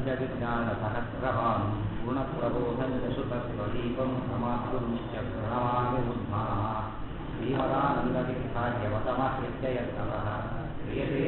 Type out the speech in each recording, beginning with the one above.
पञ्चविज्ञानसहस्रवान् पूर्णप्रबोधनसुतप्रदीपं समाप्तुश्च प्रणमामि बुद्धाः श्रीमदानन्दविख्यार्यवतमहृत्ययत्नतः क्रियते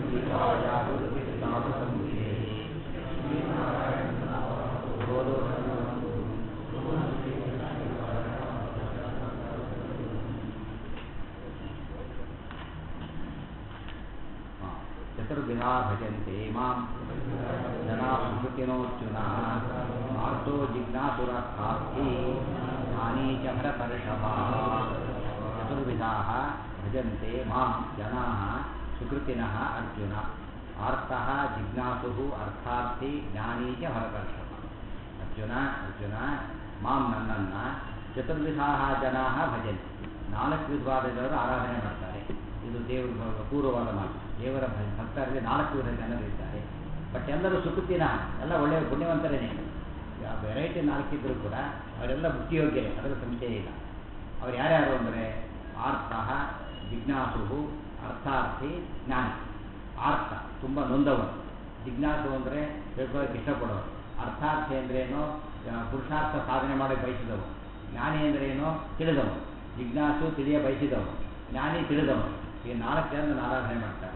चतुर्विधा भजन्ते मां जनाः सुकृतिनोऽर्जुन आर्तो जिज्ञासुरर्थार्थी ज्ञानी च भरतर्षभा चतुर्विधाः भजन्ते मां जनाः सुकृतिनः अर्जुन आर्तः जिज्ञासुः अर्थार्थी ಜ್ಞಾನಿ ಚ ಭರತರ್ಷಭ ಅರ್ಜುನ ಅರ್ಜುನ ಮಾಂ ನನ್ನನ್ನು ಚತುರ್ವಿಧಾ ಜನ ಭಜಂತಿ ನಾಲ್ಕು ವಿಧವಾದ ಜನರು ಆರಾಧನೆ ಮಾಡ್ತಾರೆ ಇದು ದೇವರು ಪೂರ್ವವಾದ ಮಾತು ದೇವರ ಭಕ್ತರಲ್ಲಿ ನಾಲ್ಕು ವಿಧ ಜನರಿದ್ದಾರೆ ಬಟ್ ಎಲ್ಲರೂ ಸುಕೃತಿನ ಎಲ್ಲ ಒಳ್ಳೆಯ ಪುಣ್ಯವಂತರೇನೆ ವೆರೈಟಿ ನಾಲ್ಕಿದ್ರು ಕೂಡ ಅವರೆಲ್ಲ ಮುಕ್ತಿಯೋಗ್ಯರೇ ಅದರ ಸಂಶಯ ಇಲ್ಲ ಅವ್ರು ಯಾರ್ಯಾರು ಅಂದರೆ ಆರ್ತಃ ಜಿಜ್ಞಾಸು ಅರ್ಥಾರ್ಥಿ ಜ್ಞಾನಿ ಆರ್ಥ ತುಂಬ ನೊಂದವನು ಜಿಜ್ಞಾಸು ಅಂದರೆ ತಿಳ್ಕೊಳ್ಳೋಕೆ ಇಷ್ಟಪಡೋರು ಅರ್ಥಾರ್ಥಿ ಅಂದ್ರೇನು ಪುರುಷಾರ್ಥ ಸಾಧನೆ ಮಾಡೋಕ್ಕೆ ಬಯಸಿದವು ಜ್ಞಾನಿ ಅಂದ್ರೇನು ತಿಳಿದವು ಜಿಜ್ಞಾಸು ತಿಳಿಯ ಬಯಸಿದವು ಜ್ಞಾನಿ ತಿಳಿದವು ಈ ನಾಲ್ಕು ಜನ ಆರಾಧನೆ ಮಾಡ್ತಾರೆ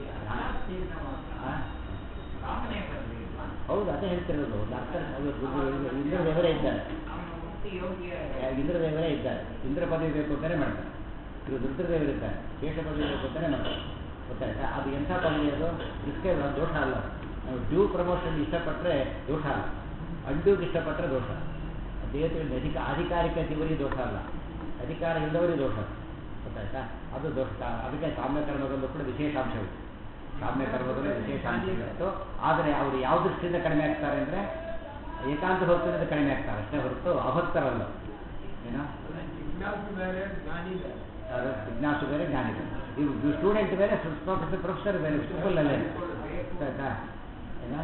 ಹೌದು ಅದೇ ಹೇಳ್ತಿರೋದು ಡಾಕ್ಟರ್ ಇಂದ್ರದೇವರೇ ಇದ್ದಾರೆ ಇಂದ್ರದೇವರೇ ಇದ್ದಾರೆ ಇಂದ್ರ ಪದವಿ ಬೇಕು ಅಂತಾನೆ ಮಾಡ್ತಾರೆ ಇವರು ರುದ್ರದೇವರಿದ್ದಾರೆ ಶೇಷ ಪದವಿ ಬೇಕು ಅಂತಾನೆ ಮಾಡ್ತಾರೆ ಗೊತ್ತಾಯ್ತಾ ಅದು ಎಂಥ ಪದವಿ ಅದು ಇದಕ್ಕೆ ದೋಷ ಅಲ್ಲ ನಾವು ಡ್ಯೂ ಪ್ರಮೋಷನ್ ಇಷ್ಟಪಟ್ಟರೆ ದೋಷ ಅಲ್ಲ ಅಡ್ಡೂಗೆ ಇಷ್ಟಪಟ್ಟರೆ ದೋಷ ದೇವತೆಗಳಿಗೆ ಅಧಿಕ ಅಧಿಕಾರಿಕ ಜೀವರಿ ದೋಷ ಅಲ್ಲ ಅಧಿಕಾರ ಇಲ್ಲದವರಿಗೆ ದೋಷ ಗೊತ್ತಾಯ್ತಾ ಅದು ದೋಷ ಅದಕ್ಕೆ ಕಾಮ್ಯ ಕರ್ಮದಲ್ಲೂ ಕೂಡ ವಿಶೇಷಾಂಶವಿದೆ ಕಾಮ್ಯ ಕರ್ಮದಲ್ಲೂ ವಿಶೇಷಾಂಶವಿತ್ತು ಆದರೆ ಅವರು ಯಾವ ದೃಷ್ಟಿಯಿಂದ ಕಡಿಮೆ ಆಗ್ತಾರೆ ಅಂದರೆ ಏಕಾಂತ ಭಕ್ತರಿಂದ ಕಡಿಮೆ ಆಗ್ತಾರೆ ಅಷ್ಟೇ ಹೊರತು ಅಭಕ್ತರಲ್ಲ ಏನೋ ಅದು ಜಿಜ್ಞಾಸು ಬೇರೆ ಜ್ಞಾನಿ ಬೇರೆ ಇವು ಸ್ಟೂಡೆಂಟ್ ಬೇರೆ ಪ್ರೊಫೆಸರ್ ಪ್ರೊಫೆಸರ್ ಬೇರೆ ಸ್ಕೂಲಲ್ಲೇ ಆಯ್ತಾ ಏನೋ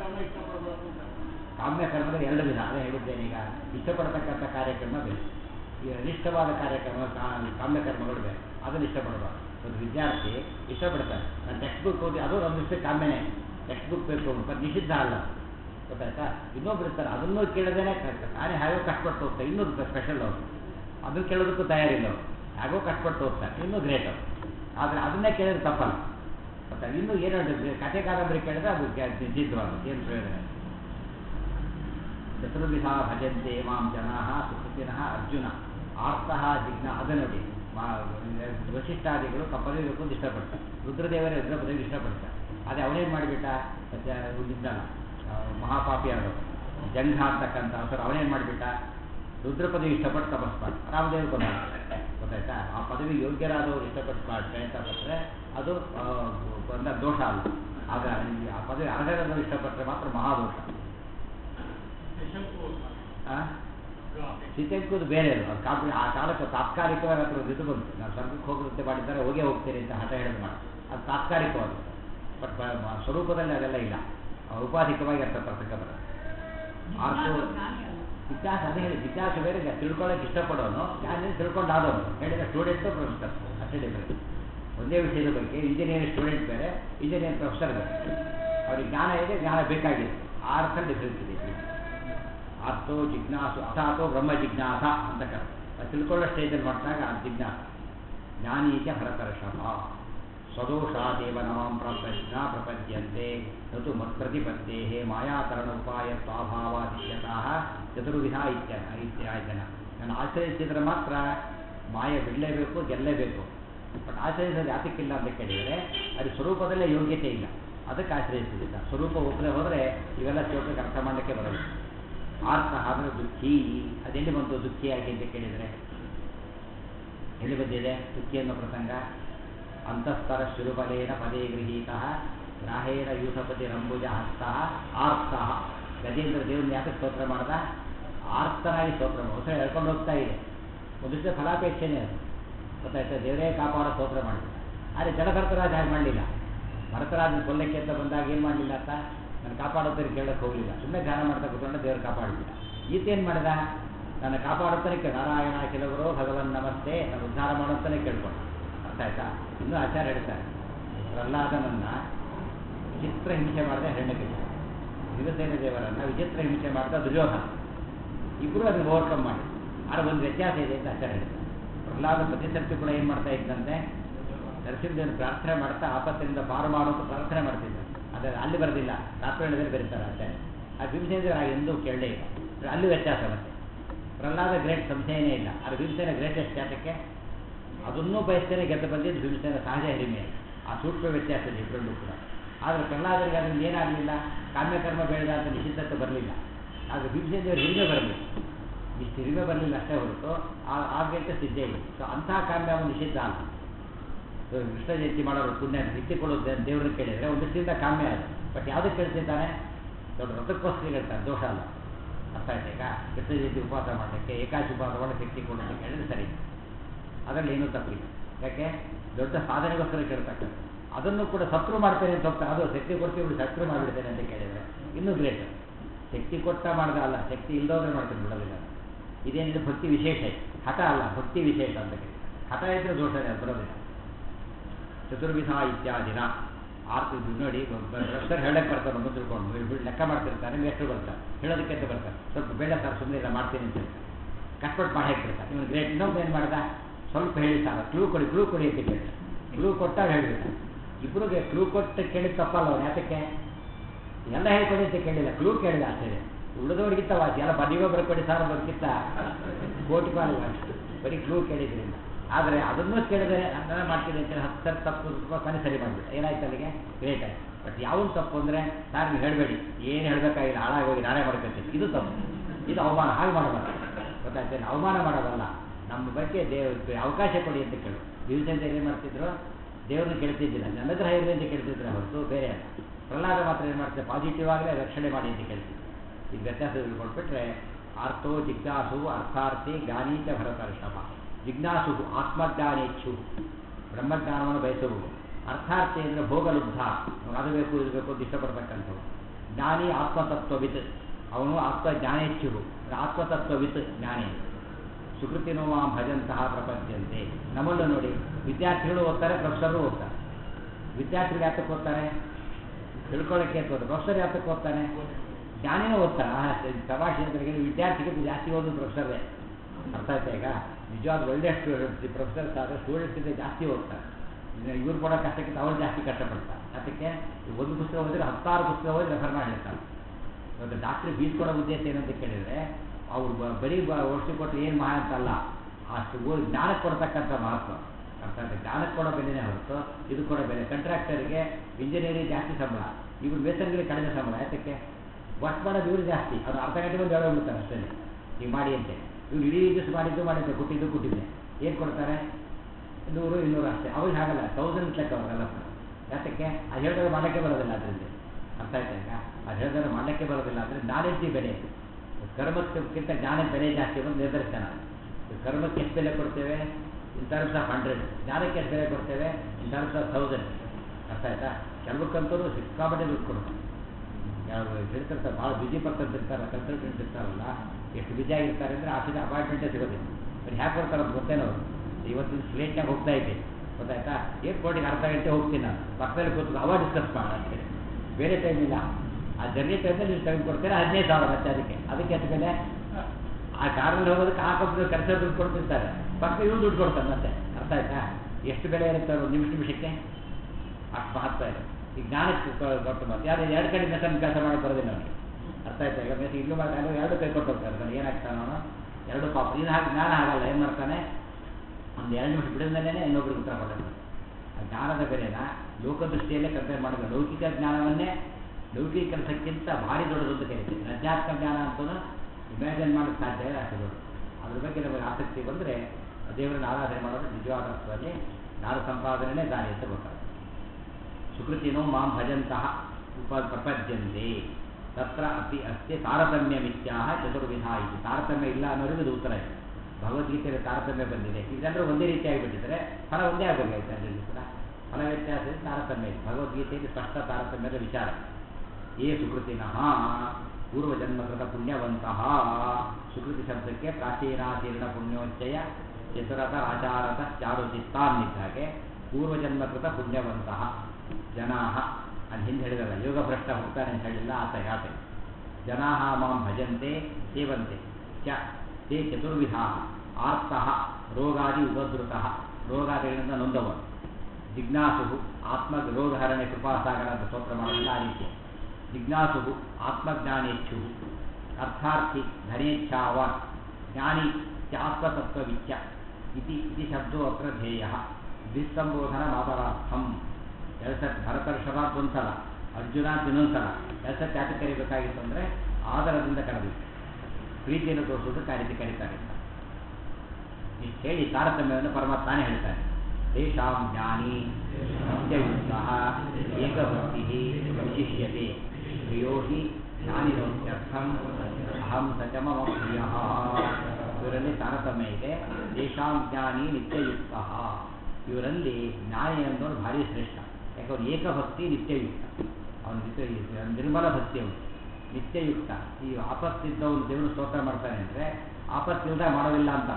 ಕಾಮ್ಯ ಕರ್ಮದಲ್ಲಿ ಎರಡು ವಿಧ ಅದೇ ಹೇಳಿದ್ದೇನೆ ಈಗ ಇಷ್ಟಪಡತಕ್ಕಂಥ ಕಾರ್ಯಕ್ರಮ ಬೇರೆ ಈ ಅನಿಷ್ಟವಾದ ಕಾರ್ಯಕ್ರಮ ಕಾಮ್ಯ ಕರ್ಮಗಳು ಬೇರೆ ಅದನ್ನು ಇಷ್ಟಪಡಬಾರ್ದು ಒಂದು ವಿದ್ಯಾರ್ಥಿ ಇಷ್ಟಪಡ್ತಾನೆ ನಾನು ಟೆಕ್ಸ್ಟ್ ಬುಕ್ ಓದಿ ಅದು ನಮ್ಮ ಇಷ್ಟ ಕಾಮ್ಯನೇ ಟೆಕ್ಸ್ಟ್ ಬುಕ್ ಬೇಕು ಬಟ್ ನಿಷಿದ್ಧ ಅಲ್ಲ ಗೊತ್ತಾಯ್ತಾ ಇನ್ನೊಬ್ರು ಇರ್ತಾರೆ ಅದನ್ನೂ ಕೇಳದೇನೆ ನಾನೇ ಹೇಗೋ ಕಷ್ಟಪಟ್ಟು ಹೋಗ್ತಾರೆ ಇನ್ನೂ ಸ್ಪೆಷಲ್ ಅವರು ಅದನ್ನು ಕೇಳೋದಕ್ಕೂ ತಯಾರಿಲ್ಲ ಅವರು ಹೇಗೋ ಕಷ್ಟಪಟ್ಟು ಹೋಗ್ತಾರೆ ಇನ್ನೂ ಗ್ರೇಟ್ ಅವರು ಆದರೆ ಅದನ್ನೇ ಕೇಳಿದ್ರೆ ತಪ್ಪಲ್ಲ ಗೊತ್ತಾ ಇನ್ನೂ ಏನೋ ಕಥೆ ಕಾದಂಬರಿ ಕೇಳಿದ್ರೆ ಅದು ನಿಷಿದ್ಧವಾದ ಏನು ಪ್ರಯೋಜನ ಚತುರ್ವಿಧ ಭಜಂತೆ ಮಾಂ ಜನಾ ಸುಕೃತಿನಃ ಅರ್ಜುನ ಆರ್ತಃ ಜಿಜ್ಞ ಅದು ನೋಡಿ ವಶಿಷ್ಠಾದಿಗಳು ಪದವಿ ಬೇಕು ಅಂತ ಇಷ್ಟಪಡ್ತಾರೆ ರುದ್ರದೇವರೇ ರುದ್ರ ಪದವಿ ಇಷ್ಟಪಡ್ತಾರೆ ಅದೇ ಅವನೇನು ಮಾಡಿಬಿಟ್ಟ ಇದ್ದಲ್ಲ ಮಹಾಪಾಪಿ ಆದವು ಜಂಘ ಅಂತಕ್ಕಂಥ ಸರ್ ಅವನೇನು ಮಾಡಿಬಿಟ್ಟ ರುದ್ರ ಪದವಿ ಇಷ್ಟಪಟ್ಟು ತಪಸ್ ಮಾಡಿ ರಾಮದೇವರು ಕೊಂದ ಗೊತ್ತಾಯ್ತಾ ಆ ಪದವಿ ಯೋಗ್ಯರಾದವರು ಇಷ್ಟಪಟ್ಟು ಪ್ರಯತ್ನ ಪಟ್ಟರೆ ಅದು ಒಂದ ದೋಷ ಅಲ್ಲ ಆಗ ಆ ಪದವಿ ಅರ್ಹರಾದವರು ಇಷ್ಟಪಟ್ಟರೆ ಮಾತ್ರ ಮಹಾದೋಷ ಸೀತೆಂಕುದು ಬೇರೆ ಅದು ಅದು ಕಾಪಿ ಆ ಕಾಲಕ್ಕೆ ತಾತ್ಕಾಲಿಕವಾಗಿ ಹತ್ರ ಇದು ಬಂತು ನಾವು ಸ್ವರ್ಗಕ್ಕೆ ಹೋಗುತ್ತೆ ಮಾಡಿದ್ದಾರೆ ಹೋಗೇ ಹೋಗ್ತೀರಿ ಅಂತ ಹಠ ಹೇಳಿದ ಮಾಡಿ ಅದು ತಾತ್ಕಾಲಿಕವಾದ ಬಟ್ ಸ್ವರೂಪದಲ್ಲಿ ಅದೆಲ್ಲ ಇಲ್ಲ ಉಪಾಧಿಕವಾಗಿ ಅರ್ಥ ಪರ್ತಕ್ಕ ಬರ ಆರ್ತು ಜಿಜ್ಞಾಸ ಅದೇ ಹೇಳಿ ಜಿಜ್ಞಾಸ ಬೇರೆ ತಿಳ್ಕೊಳ್ಳೋಕೆ ಇಷ್ಟಪಡೋನು ನಾನು ತಿಳ್ಕೊಂಡು ಆದವನು ಹೇಳಿದ ಸ್ಟೂಡೆಂಟು ಪ್ರೊಫೆಸರ್ ಅಷ್ಟೇ ಡಿಫ್ರೆಂಟ್ ಒಂದೇ ವಿಷಯದ ಬಗ್ಗೆ ಇಂಜಿನಿಯರಿಂಗ್ ಸ್ಟೂಡೆಂಟ್ ಬೇರೆ ಇಂಜಿನಿಯರಿಂಗ್ ಪ್ರೊಫೆಸರ್ ಬೇರೆ ಅವ್ರಿಗೆ ಜ್ಞಾನ ಇದೆ ಜ್ಞಾನ ಬೇಕಾಗಿದೆ ಆ ಅರ್ಥ ಡಿಫ್ರೆನ್ಸ್ ಇದೆ ಅರ್ಥೋ ಜಿಜ್ಞಾಸು ಅಥಾತೋ ಬ್ರಹ್ಮ ಜಿಜ್ಞಾಸ ಅಂತ ಕರೆದು ತಿಳ್ಕೊಳ್ಳೋ ಸ್ಟೇಜಲ್ಲಿ ಮಾಡಿದಾಗ ಆ ಜಿಜ್ಞಾಸ ಜ್ಞಾನೀಚ ಭರತರ್ಷಭ ಸ್ವದೋಷಾದೇವ ನಮಾಂ ಪ್ರಪಂಚ ಪ್ರಪದ್ಯಂತೆ ನತು ಮತ್ಪ್ರತಿಪತ್ತೇ ಮಾಯಾಕರಣ ಉಪಾಯ ಸ್ವಾಭಾವಾದಿತ್ಯತಃ ಚತುರ್ವಿಧ ಇತ್ಯ ಇತ್ಯಾದನ ನಾನು ಆಶ್ರಯಿಸಿದ್ರೆ ಮಾತ್ರ ಮಾಯ ಬಿಡಲೇಬೇಕು ಗೆಲ್ಲಲೇಬೇಕು ಬಟ್ ಆಶ್ರಯಿಸೋದು ಯಾತಕ್ಕಿಲ್ಲ ಅಂತ ಕೇಳಿದರೆ ಅದು ಸ್ವರೂಪದಲ್ಲೇ ಯೋಗ್ಯತೆ ಇಲ್ಲ ಅದಕ್ಕೆ ಆಶ್ರಯಿಸಿಲ್ಲ ಸ್ವರೂಪ ಒಪ್ಪದೆ ಹೋದರೆ ಇವೆಲ್ಲ ಚೌಕಕ್ಕೆ ಅರ್ಥ ಮಾಡಲಿಕ್ಕೆ ಬರಲ್ಲ ಆರ್ಥ ಆದರೆ ದುಃಖಿ ಅದೆಲ್ಲಿ ಬಂತು ದುಃಖಿಯಾಗಿ ಅಂತ ಕೇಳಿದರೆ ಎಲ್ಲಿ ಬಂದಿದೆ ದುಃಖಿ ಅನ್ನೋ ಪ್ರಸಂಗ ಅಂತಸ್ತರ ಶಿರುಬಲೇನ ಪದೇ ಗೃಹೀತ ಗ್ರಾಹೇಣ ಯೂಸಪತಿ ರಂಬುಜ ಹಸ್ತ ಆರ್ಥ ಗಜೇಂದ್ರ ದೇವ್ರನ್ನ ಯಾಕೆ ಸ್ತೋತ್ರ ಮಾಡ್ದ ಆರ್ತನಾಗಿ ಸ್ತೋತ್ರ ಹೊಸ ಹೇಳ್ಕೊಂಡು ಹೋಗ್ತಾ ಇದೆ ಒಂದಿಷ್ಟು ಫಲಾಪೇಕ್ಷೆನೇ ಅದು ಗೊತ್ತಾಯ್ತಾ ದೇವರೇ ಕಾಪಾಡೋ ಸ್ತೋತ್ರ ಮಾಡಿದ ಆದರೆ ಜಲಭರತರಾಜ ಹಾಗೆ ಮಾಡಲಿಲ್ಲ ಭರತರಾಜನ ಕೊಲ್ಲಕ್ಕೆ ಅಂತ ಬಂದಾಗ ಏನು ಮಾಡಲಿಲ್ಲ ಅಂತ ನಾನು ಕಾಪಾಡೋದಕ್ಕೆ ಕೇಳಕ್ಕೆ ಹೋಗಲಿಲ್ಲ ಸುಮ್ಮನೆ ಧ್ಯಾನ ಮಾಡ್ತಾ ಕೂತ್ಕೊಂಡು ದೇವರು ಕಾಪಾಡಲಿಲ್ಲ ಈತ ಏನು ಮಾಡಿದ ನನ್ನ ಕಾಪಾಡುತ್ತಾನೆ ನಾರಾಯಣ ಕೆಲವರು ಭಗವನ್ ನಮಸ್ತೆ ನಾನು ಉದ್ಧಾರ ಮಾಡುತ್ತಾನೆ ಕೇಳ್ಕೊಂಡು ಅರ್ಥ ಆಯ್ತಾ ಇನ್ನೂ ಆಚಾರ್ಯ ಹೇಳ್ತಾರೆ ಪ್ರಹ್ಲಾದನನ್ನ ಚಿತ್ರ ಹಿಂಸೆ ಮಾಡಿದೆ ಹೆಣ್ಣಕ್ಕೆ ಶಿವಸೇನ ದೇವರನ್ನು ವಿಚಿತ್ರ ಹಿಂಸೆ ಮಾಡ್ತಾ ದುರ್ಯೋಧನ ಇಬ್ಬರು ಅದನ್ನು ಓವರ್ಕಮ್ ಮಾಡಿ ಆದರೆ ಒಂದು ವ್ಯತ್ಯಾಸ ಇದೆ ಅಂತ ಆಚಾರ್ಯ ಹೇಳ್ತಾರೆ ಪ್ರಹ್ಲಾದ ಪ್ರತಿಸರ್ತಿ ಕೂಡ ಏನು ಮಾಡ್ತಾ ಇದ್ದಂತೆ ನರಸಿಂಹದೇವನ ಪ್ರಾರ್ಥನೆ ಮಾಡ್ತಾ ಆಪತ್ತಿನಿಂದ ಪಾರು ಮಾಡೋದು ಪ್ರಾರ್ಥನೆ ಮಾಡ್ತಿದ್ದ ಆದರೆ ಅಲ್ಲಿ ಬರೋದಿಲ್ಲ ರಾತ್ರಿಯಲ್ಲಿ ಬರೀತಾರೆ ಆಚಾರ್ಯ ಆ ಭೀಮಸೇನ ಎಂದೂ ಕೇಳಲೇ ಇಲ್ಲ ಅಲ್ಲಿ ವ್ಯತ್ಯಾಸ ಮತ್ತೆ ಪ್ರಹ್ಲಾದ ಗ್ರೇಟ್ ಸಂಶಯನೇ ಇಲ್ಲ ಆದರೆ ಭೀಮಸೇನ ಗ್ರೇಟೆಸ್ಟ್ ಜಾತಕ್ಕೆ ಅದನ್ನೂ ಬಯಸ್ತೇನೆ ಗೆದ್ದು ಬಂದಿದ್ದು ಭೀಮಸೇನ ಸಹಜ ಹಿರಿಮೆ ಆ ಸೂಕ್ಷ್ಮ ವ್ಯತ್ಯಾಸ ಇದೆ ಇಬ್ಬರಲ್ಲೂ ಕೂಡ ಆದರೆ ಪ್ರಹ್ಲಾದರಿಗೆ ಅದರಿಂದ ಏನಾಗಲಿಲ್ಲ ಕಾಮ್ಯಕರ್ಮ ಬೇಡ ಅಂತ ನಿಶ್ಚಿತತೆ ಬರಲಿಲ್ಲ ಆದರೆ ಭೀಮಸೇನ ದೇವರು ಹಿರಿಮೆ ಬರಲಿಲ್ಲ ಇಷ್ಟು ಹಿರಿಮೆ ಬರಲಿಲ್ಲ ಅಷ್ಟೇ ಹೊರತು ಆ ಆಗಂತ ಸಿದ್ಧ ಇದೆ ಸೊ ಅಂತಹ ಕಾಮ್ಯ ಅವನು ನಿಷಿದ್ಧ ಅಲ್ಲ ಸೊ ಕೃಷ್ಣ ಜಯಂತಿ ಮಾಡೋರು ಪುಣ್ಯ ನಿತ್ಯ ಕೊಡೋದು ದೇವ್ರನ್ನ ಕೇಳಿದರೆ ಒಂದು ದೃಷ್ಟಿಯಿಂದ ಕಾಮ್ಯ ಅದು ಬಟ್ ಯಾವುದಕ್ಕೆ ಕೇಳ್ತಿದ್ದಾನೆ ದೊಡ್ಡ ವ್ರತಕ್ಕೋಸ್ಕರ ಹೇಳ್ತಾನೆ ದೋಷ ಅಲ್ಲ ಅರ್ಥ ಆಯ್ತಾ ಈಗ ಕೃಷ್ಣ ಜಯಂತಿ ಉಪವಾಸ ಮಾಡಲಿಕ್ಕೆ ಏಕಾಶಿ ಉಪವಾಸ ಮಾಡಲಿಕ್ಕೆ ಶಕ್ತಿ ಕೊಡಲಿಕ್ಕೆ ಹೇಳಿದ್ರೆ ಸರಿ ಅದರಲ್ಲಿ ಏನೂ ತಪ್ಪಿಲ್ಲ ಯಾಕೆ ದೊಡ್ಡ ಸಾಧನೆಗೋಸ್ಕರ ಕೇಳ್ತಕ್ಕಂಥ ಅದನ್ನು ಕೂಡ ಶತ್ರು ಮಾಡ್ತೇನೆ ಅಂತ ಹೋಗ್ತಾ ಅದು ಶಕ್ತಿ ಕೊಡ್ತೀವಿ ಶತ್ರು ಮಾಡಿಬಿಡ್ತೇನೆ ಅಂತ ಕೇಳಿದರೆ ಇನ್ನೂ ಗ್ರೇಟ್ ಶಕ್ತಿ ಕೊಟ್ಟ ಮಾಡ್ದ ಅಲ್ಲ ಶಕ್ತಿ ಇಲ್ಲದವ್ರೆ ಮಾಡ್ತೇನೆ ಬಿಡೋದಿಲ್ಲ ಇದೇನಿದೆ ಭಕ್ತಿ ವಿಶೇಷ ಹಠ ಅಲ್ಲ ಭಕ್ತಿ ವಿಶೇಷ ಅಂತ ಕೇಳಿ ಹಠ ಇದ್ರೆ ದೋಷನೇ ಅದು ಬರೋದಿಲ್ಲ ಚತುರ್ವಿಧ ಇತ್ಯಾದಿನ ಆರ್ತಿ ನೋಡಿ ಪ್ರಶ್ನೆ ಹೇಳಕ್ಕೆ ಬರ್ತಾರೆ ಮುಂದೆ ತಿಳ್ಕೊಂಡು ಬಿಟ್ಟು ಲೆಕ್ಕ ಮಾಡ್ತಿರ್ತಾರೆ ಮೇಷ್ಟ್ರು ಬರ್ತಾರೆ ಹೇಳೋದಕ್ಕೆ ಅಂತ ಬರ್ತಾರೆ ಸ್ವಲ್ಪ ಬೇಡ ಸರ್ ಸುಮ್ಮನೆ ಇಲ್ಲ ಮಾಡ್ತೀನಿ ಅಂತ ಹೇಳ್ತಾರೆ ಕಟ್ಪಟ್ಟು ಮಾಡಿ ಹಾಕಿರ್ತಾರೆ ಇವನು ಗ್ರೇಟ್ ಇನ್ನೊಬ್ಬ ಏನು ಮಾಡ್ದ ಸ್ವಲ್ಪ ಹೇಳಿ ಸರ್ ಕ್ಲೂ ಕೊಡಿ ಕ್ಲೂ ಕೊಡಿ ಅಂತ ಕೇಳಿ ಕ್ಲೂ ಕೊಟ್ಟಾಗ ಹೇಳ್ಬೇಕು ಇಬ್ಬರಿಗೆ ಕ್ಲೂ ಕೊಟ್ಟು ಕೇಳಿದ ತಪ್ಪಲ್ಲ ಅವ್ನು ಯಾತಕ್ಕೆ ಎಲ್ಲ ಹೇಳ್ಕೊಡಿ ಅಂತ ಕೇಳಿಲ್ಲ ಕ್ಲೂ ಕೇಳಿದ ಅಷ್ಟೇ ಉಳಿದವ್ರಿಗಿಂತ ವಾಸಿ ಎಲ್ಲ ಬದಿಗೋ ಬರ್ಕೊಡಿ ಸಾರ್ ಬರ್ಕಿತ್ತ ಕೋಟಿ ಪಾಲು ಅಷ್ಟು ಬರೀ ಕ್ಲೂ ಕೇಳಿದ್ರಿಂದ ಆದರೆ ಅದನ್ನೂ ಕೇಳಿದರೆ ನಾನು ಮಾಡ್ತೀನಿ ಅಂತ ಹತ್ತು ಸರಿ ತಪ್ಪು ಸ್ವಲ್ಪ ಕೊನೆ ಸರಿ ಮಾಡಿಬಿಟ್ಟೆ ಏನಾಯ್ತು ಅಲ್ಲಿಗೆ ಗ್ರೇಟ್ ಆಯ್ತು ಬಟ್ ಯಾವುದು ತಪ್ಪು ಅಂದರೆ ಸಾರ್ ನೀವು ಹೇಳಬೇಡಿ ಏನು ಹೇಳಬೇಕಾಗಿಲ್ಲ ಹಾಳಾಗೋಗಿ ನಾನೇ ಮಾಡ್ಕೊತೀನಿ ಇದು ತಪ್ಪು ಇದು ಅವಮಾನ ಹಾಗೆ ಮಾಡಬಾರ್ದು ಗೊತ್ತಾಗ್ತೇನೆ ಅವಮಾನ ಮಾಡೋದಲ್ಲ ನಮ್ಮ ಬಗ್ಗೆ ದೇವ್ ಅವಕಾಶ ಕೊಡಿ ಅಂತ ಕೇಳು ದಿವಸದಿಂದ ಏನು ಮಾಡ್ತಿದ್ರು ದೇವ್ರನ್ನ ಕೇಳ್ತಿದ್ದಿಲ್ಲ ಅನುಗ್ರಹ ಇರಲಿ ಅಂತ ಕೇಳ್ತಿದ್ರೆ ಹೊರತು ಬೇರೆ ಅಲ್ಲ ಪ್ರಹ್ಲಾದ ಮಾತ್ರ ಏನು ಮಾಡ್ತಾರೆ ಪಾಸಿಟಿವ್ ಆಗಲೇ ರಕ್ಷಣೆ ಮಾಡಿ ಅಂತ ಕೇಳ್ತಿದ್ರು ಈಗ ವ್ಯತ್ಯಾಸ ತಿಳ್ಕೊಂಡ್ಬಿಟ್ರೆ ಆರ್ತೋ ಜಿಜ್ಞಾಸು ಅರ್ಥಾರ್ಥಿ ಜ್ಞಾನೀಚ ಭರತರ್ಷಭ ಜಿಜ್ಞಾಸು ಆತ್ಮಜ್ಞಾನೇಚ್ಛು ಬ್ರಹ್ಮಜ್ಞಾನವನ್ನು ಬಯಸುವುದು ಅರ್ಥಾರ್ಥಿ ಅಂದರೆ ಭೋಗಲುಬ್ಧ ಅದು ಬೇಕು ಇದು ಬೇಕು ಅಂತ ಇಷ್ಟಪಡ್ತಕ್ಕಂಥವು ಜ್ಞಾನಿ ಆತ್ಮತತ್ವವಿತ್ ಅವನು ಆತ್ಮಜ್ಞಾನೇಚ್ಛು ಆತ್ಮತತ್ವವಿತ್ ಜ್ಞಾನಿ ಸುಕೃತಿನೋ ಮಾಂ ಭಜಂತಹ ಪ್ರಪಂಚಂತೆ ನಮ್ಮನ್ನು ನೋಡಿ ವಿದ್ಯಾರ್ಥಿಗಳು ಓದ್ತಾರೆ ಪ್ರೊಫೆಸರು ಓದ್ತಾರೆ ವಿದ್ಯಾರ್ಥಿಗಳು ಯಾತಕ್ಕೆ ಓದ್ತಾರೆ ತಿಳ್ಕೊಳ್ಳೋಕ್ಕೆ ಅಂತ ಓದ್ತಾರೆ ಪ್ರೊಫೆಸರ್ ಯಾತಕ್ಕೆ ಓದ್ತಾನೆ ಜ್ಞಾನಿನೂ ಓದ್ತಾರೆ ಪ್ರವಾಸಿಗರಿಗೆ ವಿದ್ಯಾರ್ಥಿಗಿಂತ ಜಾಸ್ತಿ ಓದೋದು ಪ್ರೊಫೆಸರೇ ಅರ್ಥ ಆಯ್ತಾ ಈಗ ನಿಜವಾದ ಒಳ್ಳೆಯ ಸ್ಟೂಡೆಂಟ್ಸ್ ಪ್ರೊಫೆಸರ್ಸ್ ಆದರೆ ಸ್ಟೂಡೆಂಟ್ಸ್ಗಿಂತ ಜಾಸ್ತಿ ಓದ್ತಾರೆ ಇವ್ರು ಕೊಡೋ ಕಷ್ಟಕ್ಕಿಂತ ಅವ್ರು ಜಾಸ್ತಿ ಕಷ್ಟಪಡ್ತಾರೆ ಅದಕ್ಕೆ ಒಂದು ಪುಸ್ತಕ ಓದಿದ್ರೆ ಹತ್ತಾರು ಪುಸ್ತಕ ಓದಿ ರೆಫರ್ ಮಾಡಿ ಹೇಳ್ತಾರೆ ಇವತ್ತು ಡಾಕ್ಟ್ರಿಗೆ ಫೀಸ್ ಕೊಡೋ ಉದ್ದೇಶ ಏನಂತ ಕೇಳಿದರೆ ಅವ್ರು ಬರೀ ವರ್ಷ ಕೊಟ್ಟರೆ ಏನು ಮಹಾ ಅಂತಲ್ಲ ಅಷ್ಟು ಓದಿ ಜ್ಞಾನಕ್ಕೆ ಕೊಡ್ತಕ್ಕಂಥ ಮಹತ್ವ ಅರ್ಥ ಆಯ್ತು ಜ್ಞಾನಕ್ಕೆ ಕೊಡೋ ಬೆಲೆನೇ ಹೊರತು ಇದು ಕೊಡೋ ಬೆಲೆ ಕಂಟ್ರಾಕ್ಟರ್ಗೆ ಇಂಜಿನಿಯರಿಂಗ್ ಜಾಸ್ತಿ ಸಂಬಳ ಇವ್ರು ಬೇಸರಿಗೆ ಕಡಿಮೆ ಸಂಬಳ ಯಾತಕ್ಕೆ ವರ್ಕ್ ಮಾಡೋದು ಇವ್ರು ಜಾಸ್ತಿ ಅದು ಅರ್ಧ ಗಂಟೆ ಬಂದು ಹೇಳೋಗ್ಬಿಡ್ತಾರೆ ಅಷ್ಟೇ ಈಗ ಮಾಡಿ ಅಂತೆ ಇವ್ರು ಇಡೀ ದಿವಸ ಮಾಡಿದ್ದು ಮಾಡಿದ್ದು ಕೊಟ್ಟಿದ್ದು ಕೊಟ್ಟಿದ್ದೆ ಏನು ಕೊಡ್ತಾರೆ ನೂರು ಇನ್ನೂರು ಅಷ್ಟೇ ಅವ್ರಿಗೆ ಹಾಗಲ್ಲ ತೌಸಂಡ್ ಲೆಕ್ಕ ಅವರೆಲ್ಲ ಯಾತಕ್ಕೆ ಅದು ಹೇಳಿದ್ರೆ ಮಾಡಕ್ಕೆ ಬರೋದಿಲ್ಲ ಅದರಿಂದ ಅರ್ಥ ಆಯ್ತಾ ಈಗ ಅದು ಹೇಳಿದ್ರೆ ಮಾಡಕ್ಕೆ ಬರೋದಿಲ್ಲ ಅಂದರೆ ನಾಲೆಡ್ಜಿ ಬೆಲೆ ಕರ್ಮಕ್ಕಿಂತ ಜ್ಞಾನ ಬೆಲೆ ಜಾಸ್ತಿ ಅನ್ನೋದು ನಿರ್ದರ್ಶನ ಕರ್ಮಕ್ಕೆ ಎಷ್ಟು ಬೆಲೆ ಕೊಡ್ತೇವೆ ಇನ್ ಟರ್ಮ್ಸ್ ಆಫ್ ಹಂಡ್ರೆಡ್ ಜ್ಞಾನಕ್ಕೆ ಎಷ್ಟು ಬೆಲೆ ಕೊಡ್ತೇವೆ ಇನ್ ಟರ್ಮ್ಸ್ ಆಫ್ ತೌಸಂಡ್ ಅರ್ಥ ಆಯ್ತಾ ಕೆಲವಕ್ಕಂತೂ ಸಿಕ್ಕಾಪಟ್ಟೆ ದುಡ್ಡು ಕೊಡ್ತಾರೆ ಯಾವ ಹೇಳ್ತಿರ್ತಾರೆ ಭಾಳ ಬಿಜಿ ಪರ್ಸನ್ಸ್ ಇರ್ತಾರೆ ಕನ್ಸಲ್ಟೆಂಟ್ಸ್ ಇರ್ತಾರಲ್ಲ ಎಷ್ಟು ಬಿಜಿ ಆಗಿರ್ತಾರೆ ಅಂದರೆ ಆಫೀಸ್ ಅಪಾಯಿಂಟ್ಮೆಂಟೇ ಸಿಗೋದಿಲ್ಲ ಬಟ್ ಹ್ಯಾಕೆ ಕೊಡ್ತಾರೆ ಅಂತ ಗೊತ್ತೇನೋ ಅವರು ಇವತ್ತಿನ ಸ್ಲೇಟ್ನಾಗ ಹೋಗ್ತಾ ಇದ್ದೆ ಗೊತ್ತಾಯ್ತಾ ಏರ್ಪೋರ್ಟಿಗೆ ಅರ್ಧ ಗಂಟೆ ಹೋಗ್ತೀನಿ ನಾನು ಪಕ್ಕದಲ್ಲಿ ಕೂತು ಅವಾಗ ಡಿಸ್ಕಸ್ ಮಾಡೋಣ ಅಂತೇಳಿ ಬೇರೆ ಟೈಮ್ ಇಲ್ಲ ಆ ಜರ್ನಿ ಟೈಮಲ್ಲಿ ನೀವು ಟೈಮ್ ಕೊಡ್ತೀರಾ ಹದಿನೈದು ಸಾವಿರ ಮತ್ತೆ ಅದಕ್ಕೆ ಅದಕ್ಕೆ ಎಷ್ಟು ಬೆಲೆ ಆ ಕಾರಲ್ಲಿ ಹೋಗೋದಕ್ಕೆ ಆ ಕಂಪ್ನಿ ಕೆಲಸ ದುಡ್ಡು ಕೊಡ್ತಿರ್ತಾರೆ ಪಕ್ಕ ಇವ್ರು ದುಡ್ಡು ಕೊಡ್ತಾರೆ ಮತ್ತೆ ಅರ್ಥ ಆಯ್ತಾ ಎಷ್ಟು ಬೆಲೆ ಇರುತ್ತೆ ಒಂದು ನಿಮಿಷ ನಿಮಿಷಕ್ಕೆ ಅಷ್ಟು ಮಹತ್ವ ಇದೆ ಈಗ ಜ್ಞಾನಕ್ಕೆ ಕೊಟ್ಟು ಮತ್ತೆ ಯಾರು ಎರಡು ಕಡೆ ಮೆಸನ್ ಕೆಲಸ ಮಾಡೋಕೆ ಬರೋದಿಲ್ಲ ಅವನಿಗೆ ಅರ್ಥ ಆಯ್ತಾ ಈಗ ಮೆಸ್ ಇಲ್ಲೂ ಮಾಡ್ತಾನೆ ಎರಡು ಕೈ ಕೊಟ್ಟು ಹೋಗ್ತಾರೆ ನಾನು ಏನಾಗ್ತಾನೆ ಅವನು ಎರಡು ಪಾಪ ಇದು ಹಾಗೆ ಜ್ಞಾನ ಆಗಲ್ಲ ಏನು ಮಾಡ್ತಾನೆ ಒಂದು ಎರಡು ನಿಮಿಷ ಬಿಡಿದ್ಮೇಲೆ ಇನ್ನೊಬ್ರಿಗೆ ಉತ್ತರ ಕೊಡ್ತಾನೆ ಆ ಜ್ಞಾನದ ಬೆಲೆನ ಲೋಕದೃಷ್ಟಿಯಲ್ಲೇ ಕಂಪೇರ್ ಮಾಡೋದು ಲೌಕಿಕ ಜ್ಞಾನವನ್ನೇ ಲೌಕಿಕ ಕೆಲಸಕ್ಕಿಂತ ಭಾರಿ ದೊಡ್ಡದು ಅಂತ ಕರಿತೀವಿ ಅಧ್ಯಾತ್ಮ ಜ್ಞಾನ ಅಂತೂ ಇಮ್ಯಾಜಿನ್ ಮಾಡೋಕ್ಕೆ ಸಾಧ್ಯ ಇಲ್ಲ ಅಷ್ಟು ದೊಡ್ಡದು ಅದ್ರ ಬಗ್ಗೆ ನಮಗೆ ಆಸಕ್ತಿ ಬಂದರೆ ದೇವರನ್ನ ಆರಾಧನೆ ಮಾಡೋದು ನಿಜವಾದ ಅರ್ಥದಲ್ಲಿ ಜ್ಞಾನ ಸಂಪಾದನೆ ದಾರಿ ಅಂತ ಗೊತ್ತಾಗುತ್ತೆ ಸುಕೃತಿನೋ ಮಾಂ ಭಜಂತಹ ಉಪ ಪ್ರಪದ್ಯಂತೆ ತತ್ರ ಅತಿ ಅಸ್ತಿ ತಾರತಮ್ಯ ಮಿಥ್ಯಾಹ ಚತುರ್ವಿಧ ಇದೆ ತಾರತಮ್ಯ ಇಲ್ಲ ಅನ್ನೋರಿಗೆ ಇದು ಉತ್ತರ ಇದೆ ಭಗವದ್ಗೀತೆಯಲ್ಲಿ ತಾರತಮ್ಯ ಬಂದಿದೆ ಇದೆಲ್ಲರೂ ಒಂದೇ ರೀತಿಯಾಗಿ ಬಿಟ್ಟಿದ್ರೆ ಫಲ ಒಂದೇ ಆಗಬೇಕಾಯ್ತು ಅದರಲ್ಲಿ ಕೂಡ ಫಲ ವ್ಯತ್ಯಾಸದಲ್ಲಿ ತಾರತಮ್ಯ ಇದೆ ಭಗವದ್ಗೀತೆಯಲ್ಲಿ ಸ್ಪಷ್ಟ ತಾರತಮ್ಯದ ವಿಚಾರ ಏ ಸುಕೃತಿನಃ ಪೂರ್ವಜನ್ಮಕೃತ ಪುಣ್ಯವಂತಹ ಸುಕೃತಿ ಶಬ್ದಕ್ಕೆ ಪ್ರಾಚೀನಾಚೀರ್ಣ ಪುಣ್ಯೋಚ್ಚಯ ಚತುರತ ಆಚಾರತ ಚಾರುಚಿತ್ತಾನ್ನಿದ್ದ ಹಾಗೆ ಪೂರ್ವಜನ್ಮಕೃತ ಪುಣ್ಯವಂತಹ ಜನಾಹ ಅಲ್ಲಿ ಹಿಂದೆ ಹೇಳಿದಲ್ಲ ಯೋಗ ಭ್ರಷ್ಟ ಹೋಗ್ತಾನೆ ಅಂತ ಹೇಳಿಲ್ಲ ಆತ ಯಾತೆ ಜನಾಹ ಮಾಂ ಭಜಂತೆ ಸೇವಂತೆ ಚ ತೇ ಚತುರ್ವಿಧಾ ಆರ್ತಃ ರೋಗಾದಿ ಉಪದ್ರುತಃ ರೋಗಾದಿಗಳಿಂದ ನೊಂದವರು ಜಿಜ್ಞಾಸು ಆತ್ಮ ರೋಗಹರಣೆ ಕೃಪಾಸಾಗರ ಅಂತ ಸ್ತೋತ್ರ ಮಾಡೋದಿಲ್ಲ ಆ ರೀತಿ ಜಿಜ್ಞಾಸು ಆತ್ಮಜ್ಞಾನೇಚ್ಛು ಅರ್ಥಾರ್ಥಿ ಧನೇಚ್ಛಾವಾನ್ ಜ್ಞಾನಿ ಚಾತ್ಮತತ್ವವಿಚ್ಯ ಇತಿ ಇತಿ ಶಬ್ದೋ ಅತ್ರ ಧ್ಯೇಯ ದ್ವಿಸಂಬೋಧನ ಮಾತರಾರ್ಥಂ ಎರಡು ಸತಿ ಭರತರ್ಷಭ ಒಂದ್ಸಲ ಅರ್ಜುನ ಅಂತ ಇನ್ನೊಂದ್ಸಲ ಎರಡು ಸತಿ ಯಾಕೆ ಕರಿಬೇಕಾಗಿತ್ತು ಅಂದರೆ ಆದರದಿಂದ ಕರೆದಿತ್ತು ಪ್ರೀತಿಯನ್ನು ತೋರಿಸೋದಕ್ಕೆ ಆ ರೀತಿ ಕರೀತಾರೆ ಅಂತ ಇಷ್ಟು ಹೇಳಿ ತಾರತಮ್ಯವನ್ನು ಪರಮಾತ್ಮನೇ ಹೇಳ್ತಾನೆ ತೇಷಾಂ ಜ್ಞಾನಿ ಸತ್ಯಯುಕ್ತ ಏಕಭಕ್ತಿ ವಿಶಿಷ್ಯತೆ ಪ್ರಿಯೋ ಹಿ ಜ್ಞಾನಿನೋತ್ಯರ್ಥಂ ಅಹಂ ಸಚ ಮಮ ಪ್ರಿಯ ಇವರಲ್ಲಿ ತಾರತಮ್ಯ ಇದೆ ತೇಷಾಂ ಜ್ಞಾನಿ ನಿತ್ಯಯುಕ್ತ ಇವರಲ್ಲಿ ಜ್ಞಾನಿ ಅನ್ನೋರು ಭಾರಿ ಶ್ರೇಷ್ಠ ಯಾಕಂದ್ರೆ ಏಕಭಕ್ತಿ ನಿತ್ಯಯುಕ್ತ ಅವನು ನಿತ್ಯ ನಿರ್ಮಲ ಭಕ್ತಿ ಅವನು ನಿತ್ಯಯುಕ್ತ ಈ ಆಪತ್ತಿದ್ದವನು ದೇವರು ಸ್ತೋತ್ರ ಮಾಡ್ತಾನೆ ಅಂದರೆ ಆಪತ್ತಿಲ್ಲದ ಮಾಡೋದಿಲ್ಲ ಅಂತ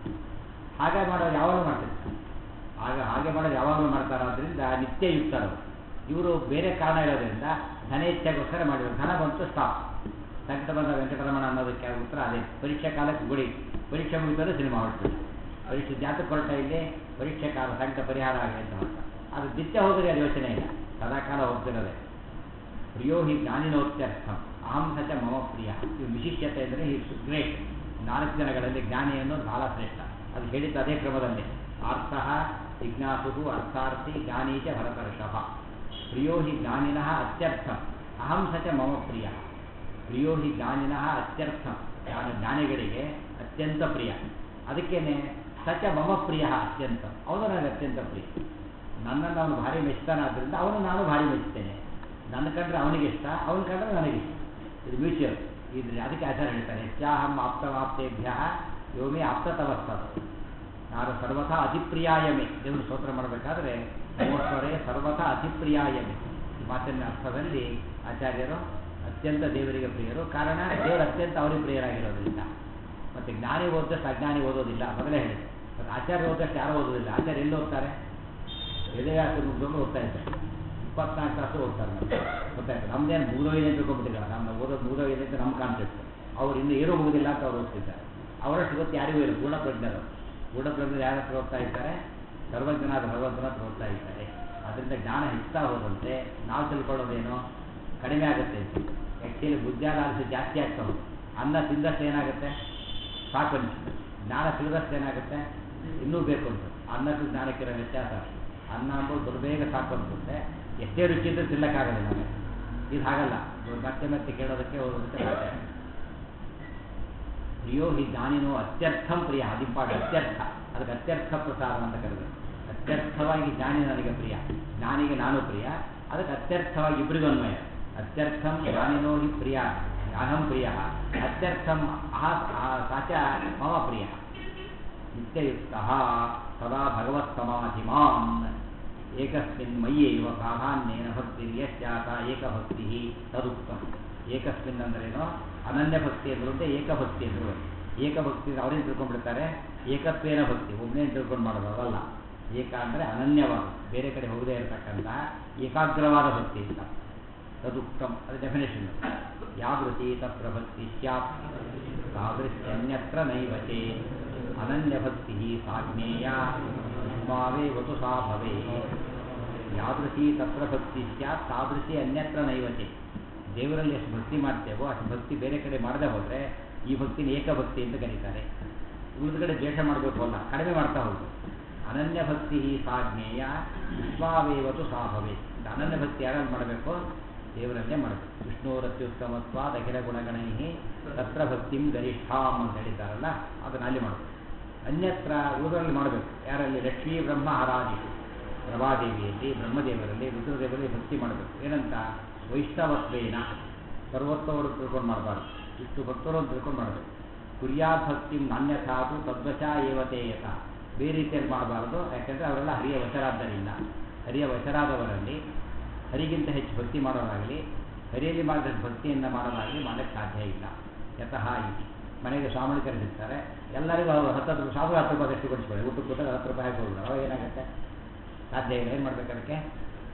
ಹಾಗೆ ಮಾಡೋರು ಯಾವಾಗಲೂ ಮಾಡ್ತಿರ್ತಾರೆ ಆಗ ಹಾಗೆ ಮಾಡೋದು ಯಾವಾಗಲೂ ಮಾಡ್ತಾರಾದ್ರಿಂದ ನಿತ್ಯಯುಕ್ತರು ಇವರು ಬೇರೆ ಕಾರಣ ಇರೋದ್ರಿಂದ ಧನೇಚ್ಛೆಗೋಸ್ಕರ ಮಾಡಿದ್ರು ಧನ ಬಂತು ಸ್ಟಾಪ್ ಸಂಕಟ ಬಂದ ವೆಂಕಟರಮಣ ಅನ್ನೋದಕ್ಕೆ ಉತ್ತರ ಅದೇ ಪರೀಕ್ಷೆ ಕಾಲಕ್ಕೆ ಗುಡಿ ಪರೀಕ್ಷೆ ಮುಗಿದರೆ ಸಿನಿಮಾ ಹೊರಡ್ತದೆ ಪರೀಕ್ಷೆ ಜಾತಕ ಹೊರಟ ಇಲ್ಲಿ ಪರೀಕ್ಷೆ ಕಾಲ ಸಂಕಟ ಪರಿಹಾರ ಆಗಲಿ ಅಂತ ಹೊರಟ ಅದು ನಿತ್ಯ ಹೋದರೆ ಅದು ಯೋಚನೆ ಇಲ್ಲ ಸದಾಕಾಲ ಹೋಗ್ತಿರೋದೆ ಪ್ರಿಯೋ ಹಿ ಜ್ಞಾನಿನೋತ್ಯರ್ಥ ಅಹಂ ಸಚ ಮಮ ಪ್ರಿಯ ಇದು ವಿಶಿಷ್ಯತೆ ಅಂದರೆ ಈ ಗ್ರೇಟ್ ನಾಲ್ಕು ಜನಗಳಲ್ಲಿ ಜ್ಞಾನಿ ಅನ್ನೋದು ಬಹಳ ಶ್ರೇಷ್ಠ ಅದು ಹೇಳಿದ್ದು ಅದೇ ಕ್ರಮದಲ್ಲಿ ಅರ್ಥಃ ಜಿಜ್ಞಾಸು ಅರ್ಥಾರ್ಥಿ ಜ್ಞಾನಿ ಚ ಭರತರ್ಷಭ ಪ್ರಿಯೋ ಹಿ ಜ್ಞಾನಿನಃ ಅತ್ಯರ್ಥ ಅಹಂ ಸಚ ಮಮ ಪ್ರಿಯ ಪ್ರಿಯೋ ಹಿ ಜ್ಞಾನಿನಃ ಅತ್ಯರ್ಥ ಜ್ಞಾನ ಜ್ಞಾನಿಗಳಿಗೆ ಅತ್ಯಂತ ಪ್ರಿಯ ಅದಕ್ಕೇನೆ ಸಚ ಮಮ ಪ್ರಿಯ ಅತ್ಯಂತ ಅವನು ನನಗೆ ಅತ್ಯಂತ ಪ್ರಿಯ ನನ್ನನ್ನು ಅವನು ಭಾರಿ ಮೆಚ್ತಾನಾದ್ರಿಂದ ಅವನು ನಾನು ಭಾರಿ ಮೆಚ್ತೇನೆ ನನ್ನ ಕಂಡ್ರೆ ಅವನಿಗೆ ಇಷ್ಟ ಅವನ ಕಂಡ್ರೆ ನನಗೆ ಇಷ್ಟ ಇದು ಮ್ಯೂಚುವಲ್ ಇದ್ರೆ ಅದಕ್ಕೆ ಆಚಾರ ಹೇಳ್ತಾರೆ ಹೆಚ್ಚಾಹಂ ಆಪ್ತವಾಪ್ತೇಭ್ಯ ಯೋಮಿ ಆಪ್ತತವಸ್ತದ ನಾನು ಸರ್ವಥಾ ಅತಿಪ್ರಿಯಾಯಮೆ ದೇವರು ಸ್ತೋತ್ರ ಮಾಡಬೇಕಾದ್ರೆ ಮೂವತ್ತವರೆ ಸರ್ವಥಾ ಅತಿಪ್ರಿಯಾಯಮೆ ಈ ಮಾತಿನ ಅರ್ಥದಲ್ಲಿ ಆಚಾರ್ಯರು ಅತ್ಯಂತ ದೇವರಿಗೆ ಪ್ರಿಯರು ಕಾರಣ ದೇವರು ಅತ್ಯಂತ ಅವರಿಗೆ ಪ್ರಿಯರಾಗಿರೋದ್ರಿಂದ ಮತ್ತು ಜ್ಞಾನಿ ಓದಷ್ಟು ಅಜ್ಞಾನಿ ಓದೋದಿಲ್ಲ ಮೊದಲೇ ಹೇಳಿ ಮತ್ತು ಆಚಾರ್ಯ ಓದಷ್ಟು ಯಾರು ಓದೋದಿಲ್ಲ ಆಚಾರ್ಯ ಎಲ್ಲಿ ಓದ್ತಾರೆ ಎದೆಯಾಸ ಮುಗಿದವರು ಓದ್ತಾ ಇದ್ದಾರೆ ಇಪ್ಪತ್ನಾಲ್ಕು ತಾಸು ಓದ್ತಾರೆ ಗೊತ್ತಾಯ್ತು ನಮ್ದೇನು ಮುಗಿದೋಗಿದೆ ಅಂತ ತಿಳ್ಕೊಂಡ್ಬಿಟ್ಟಿಲ್ಲ ನಮ್ಮ ಓದೋದು ಮುಗಿದೋಗಿದೆ ಅಂತ ನಮ್ಮ ಕಾನ್ಸೆಪ್ಟ್ ಅವ್ರು ಇನ್ನೂ ಏನೂ ಮುಗುದಿಲ್ಲ ಅಂತ ಅವ್ರು ಓದ್ತಿದ್ದಾರೆ ಅವರಷ್ಟು ಗೊತ್ತು ಯಾರಿಗೂ ಇಲ್ಲ ಗುಣಪ್ರಜ್ಞರು ಗುಣಪ್ರಜ್ಞರು ಯಾರ ಹತ್ರ ಓದ್ತಾ ಇದ್ದಾರೆ ಸರ್ವಜ್ಞನಾದ ಭಗವಂತನ ಹತ್ರ ಓದ್ತಾ ಇದ್ದಾರೆ ಅದರಿಂದ ಜ್ಞಾನ ಹೆಚ್ಚುತ್ತಾ ಹೋದಂತೆ ನಾವು ತಿಳ್ಕೊಳ್ಳೋದೇನು ಕಡಿಮೆ ಆಗುತ್ತೆ ಅಂತ ಆ್ಯಕ್ಚುಲಿ ಬುದ್ಧಿಯಾಲಾಲಿಸಿ ಜಾಸ್ತಿ ಆಗ್ತಾ ಹೋಗುತ್ತೆ ಅನ್ನ ತಿಂದಷ್ಟು ಏನಾಗುತ್ತೆ ಸಾಕು ಅನಿಸುತ್ತೆ ಜ್ಞಾನ ತಿಳಿದಷ್ಟು ಏನಾಗುತ್ತೆ ಇನ್ನೂ ಬೇಕು ಅಂತ ಅನ್ನಕ್ಕೂ ಜ್ಞಾನಕ್ಕಿರೋ ವ್ಯತ್ಯಾಸ ಅನ್ನ ಅಂಬೋದು ದುರ್ಬೇಗ ಸಾಕು ಅನ್ಸುತ್ತೆ ಎಷ್ಟೇ ರುಚಿ ಇದ್ರೂ ತಿನ್ನಕ್ಕಾಗೋದಿಲ್ಲ ನಮಗೆ ಇದು ಹಾಗಲ್ಲ ಇವ್ರು ಮತ್ತೆ ಮತ್ತೆ ಕೇಳೋದಕ್ಕೆ ಓದೋದಕ್ಕೆ ಸಾಧ್ಯ ಪ್ರಿಯೋ ಹಿ ಜ್ಞಾನಿನೋ ಅತ್ಯರ್ಥಂ ಪ್ರಿಯ ಅದಿಂಪಾಟ ಅತ್ಯರ್ಥ ಅದಕ್ಕೆ ಅತ್ಯರ್ಥ ಪ್ರಸಾದ ಅಂತ ಕರೆದು ಅತ್ಯರ್ಥವಾಗಿ ಜ್ಞಾನಿ ನನಗೆ ಪ್ರಿಯ ಜ್ಞಾನಿಗೆ ನಾನು ಪ್ರಿಯ ಅದಕ್ಕೆ ಅತ್ಯರ್ಥವಾಗಿ ಇಬ್ಬರಿಗೂ ಅನ್ವಯ ಅತ್ಯರ್ಥಂ ಜ್ಞಾನಿನೋ ಹಿ ಪ್ರಿಯ ಅಹಂ ಪ್ರಿಯ ಅತ್ಯರ್ಥಂ ಅಹ ಸಾಚ ಮಮ ಪ್ರಿಯ ನಿತ್ಯಯುಕ್ತ ಸದಾ ಭಗವತ್ ಸಮಾಧಿಮಾನ್ ಏಕಸ್ಮಿನ್ ಮಯ್ಯೇವ ಪ್ರಾಧಾನ್ಯೇನ ಭಕ್ತಿರ್ಯಶ್ಚಾತ ಏಕಭಕ್ತಿ ತದುಕ್ತಂ ಏಕಸ್ಮಿನ್ ಅಂದ್ರೇನು ಅನನ್ಯ ಭಕ್ತಿ ಅಂದ್ರು ಉಂಟೆ ಏಕಭಕ್ತಿ ಅಂದ್ರು ಏಕಭಕ್ತಿ ಅವರೇನು ತಿಳ್ಕೊಂಡ್ಬಿಡ್ತಾರೆ ಏಕತ್ವೇನ ಭಕ್ತಿ ಒಬ್ಬನೇ ತಿಳ್ಕೊಂಡು ಮಾಡೋದು ಅದಲ್ಲ ಏಕ ಅಂದರೆ ಅನನ್ಯವಾದ ಬೇರೆ ಕಡೆ ಹೋಗದೇ ಇರತಕ್ಕಂಥ ಏಕಾಗ್ರವಾದ ಭಕ್ತಿ ಅಂತ ತದುಕ್ತಂ ಅದು ಡೆಫಿನೇಷನ್ ಯಾವೃತಿ ತತ್ರ ಭಕ್ತಿ ಸ್ಯಾತ್ ತಾದೃಶ್ಯನ್ಯತ್ರ ನೈವತೆ ಅನನ್ಯ ಭಕ್ತಿ ಸಾಜ್ಞೇಯ ಮಾವೇ ವತು ಸಾ ಭವೇ ಯಾದೃಶಿ ತತ್ರ ಭಕ್ತಿ ಸ್ಯಾತ್ ತಾದೃಶಿ ಅನ್ಯತ್ರ ನೈವತೆ ದೇವರಲ್ಲಿ ಎಷ್ಟು ಭಕ್ತಿ ಮಾಡ್ತೇವೋ ಅಷ್ಟು ಭಕ್ತಿ ಬೇರೆ ಕಡೆ ಮಾಡದೆ ಹೋದರೆ ಈ ಭಕ್ತಿನ ಏಕಭಕ್ತಿ ಅಂತ ಕರೀತಾರೆ ಉಳಿದ ಕಡೆ ದ್ವೇಷ ಮಾಡಬೇಕು ಅಲ್ಲ ಕಡಿಮೆ ಮಾಡ್ತಾ ಹೋಗು ಅನನ್ಯ ಭಕ್ತಿ ಸಾಜ್ಞೇಯ ವಿಶ್ವಾವೇವತು ಸಾ ಭವೇ ಅನನ್ಯ ಭಕ್ತಿ ಯಾರಲ್ಲಿ ಮಾಡಬೇಕು ದೇವರನ್ನೇ ಮಾಡಬೇಕು ವಿಷ್ಣುರತ್ಯುತ್ತಮತ್ವ ಅಖಿಲ ಗುಣಗಣೈ ತತ್ರ ಭಕ್ತಿಂ ಗರಿಷ್ಠಾಂ ಅಂತ ಹೇಳಿದ್ದಾರಲ್ಲ ಅದನ್ನು ಅಲ್ಲಿ ಮಾಡಬೇಕು ಅನ್ಯತ್ರ ಊರಲ್ಲಿ ಮಾಡಬೇಕು ಯಾರಲ್ಲಿ ಲಕ್ಷ್ಮೀ ಬ್ರಹ್ಮ ಹರಾದಿಷು ಪ್ರಭಾದೇವಿಯಲ್ಲಿ ಬ್ರಹ್ಮದೇವರಲ್ಲಿ ರುದ್ರದೇವರಲ್ಲಿ ಭಕ್ತಿ ಮಾಡಬೇಕು ಏನಂತ ವೈಷ್ಣವತ್ವೇನ ಸರ್ವತ್ವವರು ತಿಳ್ಕೊಂಡು ಮಾಡಬಾರ್ದು ಇಷ್ಟು ಭಕ್ತರು ಅಂತ ತಿಳ್ಕೊಂಡು ಮಾಡಬೇಕು ಕುರ್ಯಾ ಭಕ್ತಿ ನಾನ್ಯಥಾತು ತದ್ವಶ ಏವತೆ ಯಥ ಬೇರೆ ರೀತಿಯಲ್ಲಿ ಮಾಡಬಾರ್ದು ಯಾಕೆಂದರೆ ಅವರೆಲ್ಲ ಹರಿಯ ವಶರಾದ್ದರಿಂದ ಹರಿಯ ವಶರಾದವರಲ್ಲಿ ಹರಿಗಿಂತ ಹೆಚ್ಚು ಭಕ್ತಿ ಮಾಡೋದಾಗಲಿ ಹರಿಯಲ್ಲಿ ಮಾಡಿದ ಭಕ್ತಿಯಿಂದ ಮಾಡೋದಾಗಲಿ ಮಾಡೋಕ್ಕೆ ಸಾಧ್ಯ ಇಲ್ಲ ಯತಃ ಇತಿ ಮನೆಗೆ ಸ್ವಾಮಿ ಕರೆದಿರ್ತಾರೆ ಎಲ್ಲರಿಗೂ ಅವರು ಹತ್ತತ್ತು ಸಾವಿರ ಹತ್ತು ರೂಪಾಯಿ ಎಷ್ಟು ಕೊಡಿಸ್ಕೊಳ್ಳಿ ಊಟಕ್ಕೆ ಕೂತಾಗ ಹತ್ತು ರೂಪಾಯಿ ಹಾಕಿ ಹೋಗೋದು ಅವಾಗ ಏನಾಗುತ್ತೆ ಸಾಧ್ಯ ಇಲ್ಲ ಏನು ಮಾಡ್ಬೇಕು ಅದಕ್ಕೆ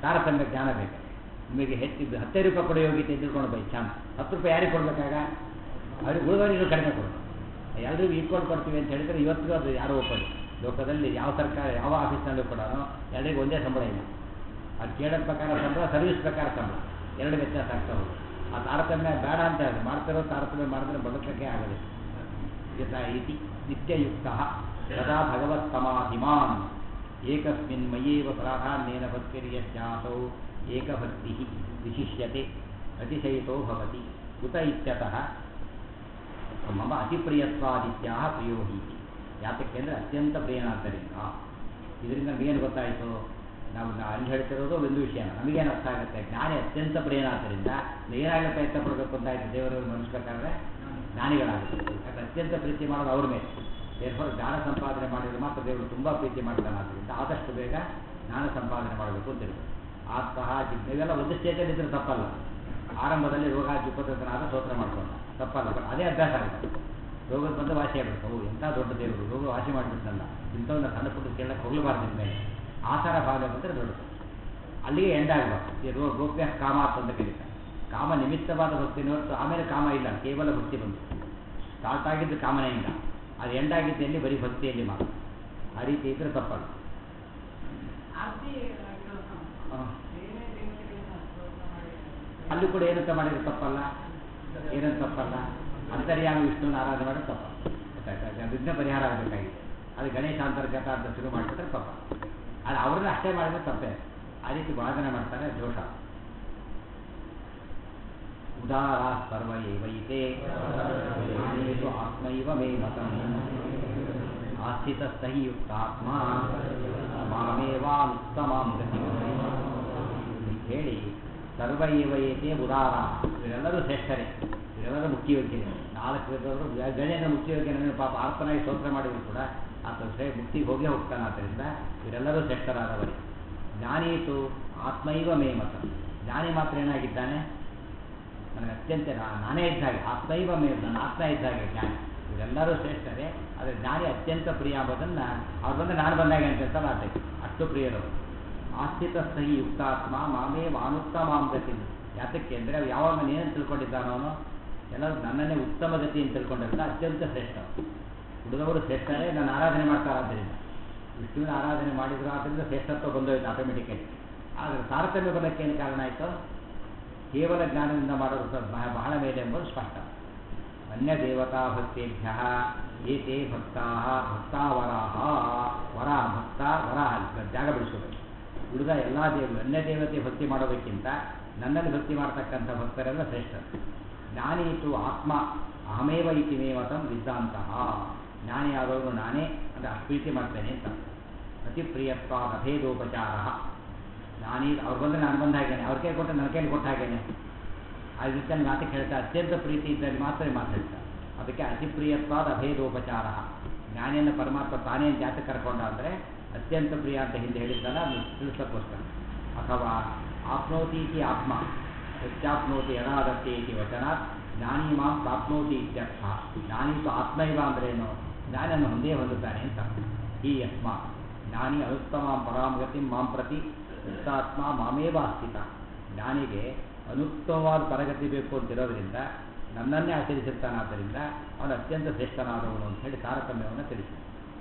ತಾರತಮ್ಯ ಜ್ಞಾನ ಬೇಕು ನಿಮಗೆ ಹೆಚ್ಚು ಹತ್ತೈದು ರೂಪಾಯಿ ಕೊಡೋ ಯೋಗ್ಯತೆ ತಿಳ್ಕೊಂಡು ಬೈ ಚಾನ್ಸ್ ಹತ್ತು ರೂಪಾಯಿ ಯಾರಿಗೆ ಕೊಡಬೇಕಾಗ ಅವ್ರಿಗೆ ಉಳಿದವರಿಗೂ ಕಡಿಮೆ ಕೊಡೋದು ಎಲ್ಲರಿಗೂ ಈಕ್ವಲ್ ಕೊಡ್ತೀವಿ ಅಂತ ಹೇಳಿದ್ರೆ ಇವತ್ತಿಗೂ ಅದು ಯಾರೂ ಒಪ್ಪಲ್ಲ ಲೋಕದಲ್ಲಿ ಯಾವ ಸರ್ಕಾರ ಯಾವ ಆಫೀಸ್ನಲ್ಲೂ ಕೂಡ ಎಲ್ಲರಿಗೂ ಒಂದೇ ಸಂಬಳ ಇಲ್ಲ ಅದು ಕೇಳೋದ ಪ್ರಕಾರ ಸಂಬಳ ಸರ್ವಿಸ್ ಪ್ರಕಾರ ಸಂಬಳ ಎರಡು ವ್ಯತ್ಯಾಸ ಆಗ್ತಾ ಹೋಗುತ್ತೆ ಆ ತಾರತಮ್ಯ ಬೇಡ ಅಂತ ಹೇಳಿ ಮಾಡ್ತಿರೋ ತಾರತಮ್ಯ ಮಾಡಿದ್ರೆ ಬದುಕಕ್ಕೆ ಆಗೋದಿಲ್ಲ ಯಥ ಇತಿ ನಿತ್ಯಯುಕ್ತ ಸದಾ ಭಗವತ್ತಮಾಧಿಮಾನ್ ಏಕಸ್ಮಿನ್ ಮಯೇವ ಪ್ರಾಧಾನ್ಯೇನ ಭಕ್ತಿರ್ಯಸ್ಯಾಸೌ ಏಕಭಕ್ತಿ ವಿಶಿಷ್ಯತೆ ಅತಿಶಯಿತೋ ಭವತಿ ಕುತ ಇತ್ಯತಃ ಮಮ ಅತಿಪ್ರಿಯತ್ವಾದಿತ್ಯಾ ಪ್ರಿಯೋ ಹೀತಿ ಯಾತಕ್ಕೆ ಅಂದರೆ ಅತ್ಯಂತ ಪ್ರಿಯನಾದ್ದರಿಂದ ಇದರಿಂದ ನಮಗೇನು ಗೊತ್ತಾಯಿತು ನಾವು ಅಲ್ಲಿ ಹೇಳ್ತಿರೋದು ಒಂದು ವಿಷಯ ನಮಗೇನು ಅರ್ಥ ಆಗುತ್ತೆ ಜ್ಞಾನಿ ಅತ್ಯಂತ ಪ್ರಿಯನಾದ್ದರಿಂದ ಏನಾಗಲಿ ಪ್ರಯತ್ನ ಪಡಬೇಕು ಅಂತ ಆಯ್ತು ದೇವರನ್ನು ಮನಸ್ಬೇಕಾದ್ರೆ ಜ್ಞಾನಿಗಳಾಗುತ್ತೆ ಯಾಕಂದ್ರೆ ಅತ್ಯಂತ ಪ್ರೀತಿ ಮಾಡೋದು ಅವ್ರ ಮೇಲೆ ಏರ್ಫೋರ್ ಜ್ಞಾನ ಸಂಪಾದನೆ ಮಾಡಿದ್ರೆ ಮಾತ್ರ ದೇವರು ತುಂಬ ಪ್ರೀತಿ ಮಾಡ್ತಾನೆ ಆದ್ದರಿಂದ ಆದಷ್ಟು ಬೇಗ ಜ್ಞಾನ ಸಂಪಾದನೆ ಮಾಡಬೇಕು ಅಂತ ಇರುತ್ತೆ ಆತ್ಮಹ ಇವೆಲ್ಲ ಒಂದು ಸ್ಟೇಜಲ್ಲಿ ಇದ್ರೆ ತಪ್ಪಲ್ಲ ಆರಂಭದಲ್ಲಿ ರೋಗ ಜುಪತನಾದ ಸ್ತೋತ್ರ ಮಾಡ್ಕೊಂಡ ತಪ್ಪಲ್ಲ ಬಟ್ ಅದೇ ಅಭ್ಯಾಸ ಆಗುತ್ತೆ ರೋಗದ ಬಂದು ವಾಸಿ ಆಗಬೇಕು ಓ ಎಂಥ ದೊಡ್ಡ ದೇವರು ರೋಗ ವಾಸಿ ಮಾಡಿಬಿಟ್ಟಲ್ಲ ಇಂಥವನ್ನ ಸಣ್ಣ ಪುಟ್ಟ ಕೇಳಕ್ಕೆ ಹೋಗಬಾರ್ದು ಮೇಲೆ ಆ ಥರ ಭಾಗ ಬಂದರೆ ದೊಡ್ಡದು ಅಲ್ಲಿಗೆ ಎಂಡ್ ಆಗಬಾರ್ದು ಈ ರೋ ಗೋಪ್ಯ ಕಾಮ ಅಂತ ಕರೀತಾರೆ ಕಾಮ ನಿಮಿತ್ತವಾದ ಭಕ್ತಿ ಹೊರತು ಆಮೇಲೆ ಕಾಮ ಇಲ್ಲ ಕೇವಲ ಭಕ್ತಿ ಬಂತು ಸ್ಟಾರ್ಟ್ ಆಗಿದ್ದು ಕಾಮನೆಯಿಂದ ಅದು ಎಂಡ್ ಆಗಿದ್ದೆಲ್ಲಿ ಬರೀ ಭಕ್ತಿಯಲ್ಲಿ ಮಾತ್ರ ಆ ರೀತಿ ಇದ್ರೆ ತಪ್ಪಲ್ಲ ಹಾಂ ಅಲ್ಲೂ ಕೂಡ ಏನಂತ ಮಾಡಿದ್ರೆ ತಪ್ಪಲ್ಲ ಏನಂತ ತಪ್ಪಲ್ಲ ಅಂತರ್ಯಾಮಿ ವಿಷ್ಣುವಿನ ಆರಾಧನೆ ಮಾಡಿದ್ರೆ ತಪ್ಪ ಗೊತ್ತಾಯ್ತಾ ವಿಘ್ನ ಪರಿಹಾರ ಆಗಬೇಕಾಗಿದೆ ಅದು ಗಣೇಶ ಅಂತರ್ಗತ ಅಂತ ಶುರು ಮಾಡಿಬಿಟ್ರೆ ತಪ್ಪ ಅದು ಅವ್ರನ್ನ ಅಷ್ಟೇ ಮಾಡಿದ್ರೆ ತಪ್ಪೇ ಆ ರೀತಿ ವಾದನೆ ಮಾಡ್ತಾರೆ ದೋಷ ಉದಾರ ಸರ್ವ ಏವೈತೆ ಜ್ಞಾನೇಷು ಆತ್ಮೈವ ಮೇ ಮತಂ ಆಸ್ಥಿತಸ್ಥೈ ಯುಕ್ತಾತ್ಮ ಮಾಮೇವಾನುತ್ತಮಾಂ ಗತಿ ಹೇಳಿ ಸರ್ವ ಏವೈತೆ ಉದಾರ ಇವರೆಲ್ಲರೂ ಶ್ರೇಷ್ಠರೇ ಇವರೆಲ್ಲರೂ ಮುಖ್ಯಯೋಗ್ಯರೇ ನಾಲ್ಕು ವಿಧವರು ಗಣೇಶ ಮುಖ್ಯಯೋಗ್ಯನ ಪಾಪ ಆರ್ತನಾಗಿ ಸ್ತೋತ್ರ ಮಾಡಿದ್ರು ಕೂಡ ಆತ ಶ್ರೇ ಮುಕ್ತಿಗೆ ಹೋಗೇ ಹೋಗ್ತಾನೆ ಆದ್ದರಿಂದ ಇವರೆಲ್ಲರೂ ಶ್ರೇಷ್ಠರಾದವರೇ ಜ್ಞಾನೀತು ಆತ್ಮೈವ ಮೇ ಮತ ಜ್ಞಾನಿ ಮಾತ್ರ ಏನಾಗಿದ್ದಾನೆ ನನಗೆ ಅತ್ಯಂತ ನಾನೇ ಇದ್ದ ಹಾಗೆ ಆತ್ಮೈವ ಮೇ ನನ್ನ ಆತ್ಮ ಇದ್ದ ಹಾಗೆ ಜ್ಞಾನಿ ಇವರೆಲ್ಲರೂ ಶ್ರೇಷ್ಠರೇ ಆದರೆ ಜ್ಞಾನಿ ಅತ್ಯಂತ ಪ್ರಿಯ ಎಂಬುದನ್ನು ಅವ್ರು ಬಂದು ನಾನು ಬಂದಾಗ ಅಂತ ಆತ ಅಷ್ಟು ಪ್ರಿಯರು ಆಸ್ಥಿತಸ್ಥಿ ಯುಕ್ತಾತ್ಮ ಮಾಮೇ ವಾನುತ್ತಮಾಂ ಗತಿ ಯಾತಕ್ಕೆ ಅಂದರೆ ಅವು ಯಾವಾಗ ಏನೇನು ತಿಳ್ಕೊಂಡಿದ್ದಾನೋ ಅವನು ಎಲ್ಲರೂ ನನ್ನನ್ನೇ ಉತ್ತಮ ಗತಿ ಅಂತ ತಿಳ್ಕೊಂಡಿರಲ್ಲ ಅತ್ಯಂತ ಶ್ರೇಷ್ಠ ಉಳಿದವರು ಶ್ರೇಷ್ಠರೇ ನಾನು ಆರಾಧನೆ ಮಾಡ್ತಾರಾದ್ದರಿಂದ ವಿಷ್ಣುವಿನ ಆರಾಧನೆ ಮಾಡಿದ್ರು ಆದ್ದರಿಂದ ಶ್ರೇಷ್ಠತ್ವ ಬಂದೋಯ್ತು ಆಟೋಮೆಟಿಕಲಿ ಆದರೆ ತಾರತಮ್ಯ ಬಲಕ್ಕೆ ಏನು ಕಾರಣ ಆಯಿತು ಕೇವಲ ಜ್ಞಾನದಿಂದ ಮಾಡೋದು ಸ್ವಲ್ಪ ಬಹಳ ಮೇಲೆ ಎಂಬುದು ಸ್ಪಷ್ಟ ಅನ್ಯ ದೇವತಾ ಭಕ್ತೇಭ್ಯ ಏತೆ ಭಕ್ತಾ ಭಕ್ತಾವರಾಹ ವರ ಭಕ್ತ ವರ ಜಾಗ ಬಿಡಿಸೋದು ಉಳಿದ ಎಲ್ಲ ದೇವರು ಅನ್ಯ ದೇವತೆ ಭಕ್ತಿ ಮಾಡೋದಕ್ಕಿಂತ ನನ್ನಲ್ಲಿ ಭಕ್ತಿ ಮಾಡ್ತಕ್ಕಂಥ ಭಕ್ತರೆಲ್ಲ ಶ್ರೇಷ್ಠರು ಜ್ಞಾನೀತು ಆತ್ಮ ಅಹಮೇವ ಇತಿ ಮೇ ಮತಂ ವಿದ್ವಾಂತಹ ಜ್ಞಾನಿಯಾದವರು ನಾನೇ ಅಂದರೆ ಅಷ್ಟು ಪ್ರೀತಿ ಮಾಡ್ತೇನೆ ಅಂತ ಅತಿ ಪ್ರಿಯತ್ವ ಅಭೇದೋಪಚಾರ ನಾನೀ ಅವ್ರು ಬಂದರೆ ನಾನು ಬಂದ ಹಾಗೇನೆ ಅವ್ರ ಕೈ ಕೊಟ್ಟು ನನ್ನ ಕೈಲಿ ಕೊಟ್ಟ ಹಾಗೇನೆ ಆ ರೀತಿಯಲ್ಲಿ ಮಾತಕ್ಕೆ ಹೇಳ್ತಾ ಅತ್ಯಂತ ಪ್ರೀತಿ ಇದ್ದಲ್ಲಿ ಮಾತ್ರ ಮಾತು ಹೇಳ್ತಾರೆ ಅದಕ್ಕೆ ಅತಿ ಪ್ರಿಯತ್ವಾದ ಅಭೇದೋಪಚಾರ ಜ್ಞಾನಿಯನ್ನು ಪರಮಾತ್ಮ ತಾನೇ ಜಾತಿ ಕರ್ಕೊಂಡ ಅಂದರೆ ಅತ್ಯಂತ ಪ್ರಿಯ ಅಂತ ಹಿಂದೆ ಹೇಳಿದ್ದಲ್ಲ ಅದು ತಿಳಿಸೋಕ್ಕೋಸ್ಕರ ಅಥವಾ ಆಪ್ನೋತೀತಿ ಆತ್ಮ ಹೆಚ್ಚಾಪ್ನೋತಿ ಯದಾದತ್ತೆ ಇತಿ ವಚನಾತ್ ಜ್ಞಾನಿ ಮಾಂ ಪ್ರಾಪ್ನೋತಿ ಇತ್ಯರ್ಥ ಜ್ಞಾನಿತು ಆತ್ಮೈವ ಅಂದ್ರೇನು ಜ್ಞಾನನ್ನು ಹೊಂದೇ ಹೊಂದುತ್ತಾನೆ ಅಂತ ಈ ಯಸ್ಮ ಜ್ಞಾನಿ ಅನುತ್ತಮಾಂ ಪರಾಂ ಗತಿ ಮಾಂ ಪ್ರತಿ ಯುಕ್ತಾತ್ಮ ಮಾಮೇವ ಅಸ್ಥಿತ ಜ್ಞಾನಿಗೆ ಅನುತ್ತಮವಾದ ತರಗತಿ ಬೇಕು ಅಂತಿರೋದ್ರಿಂದ ನನ್ನನ್ನೇ ಆಚರಿಸಿರ್ತಾನಾದ್ದರಿಂದ ಅವನು ಅತ್ಯಂತ ಶ್ರೇಷ್ಠನಾದವನು ಅಂತ ಹೇಳಿ ತಾರತಮ್ಯವನ್ನು ತಿಳಿಸಿ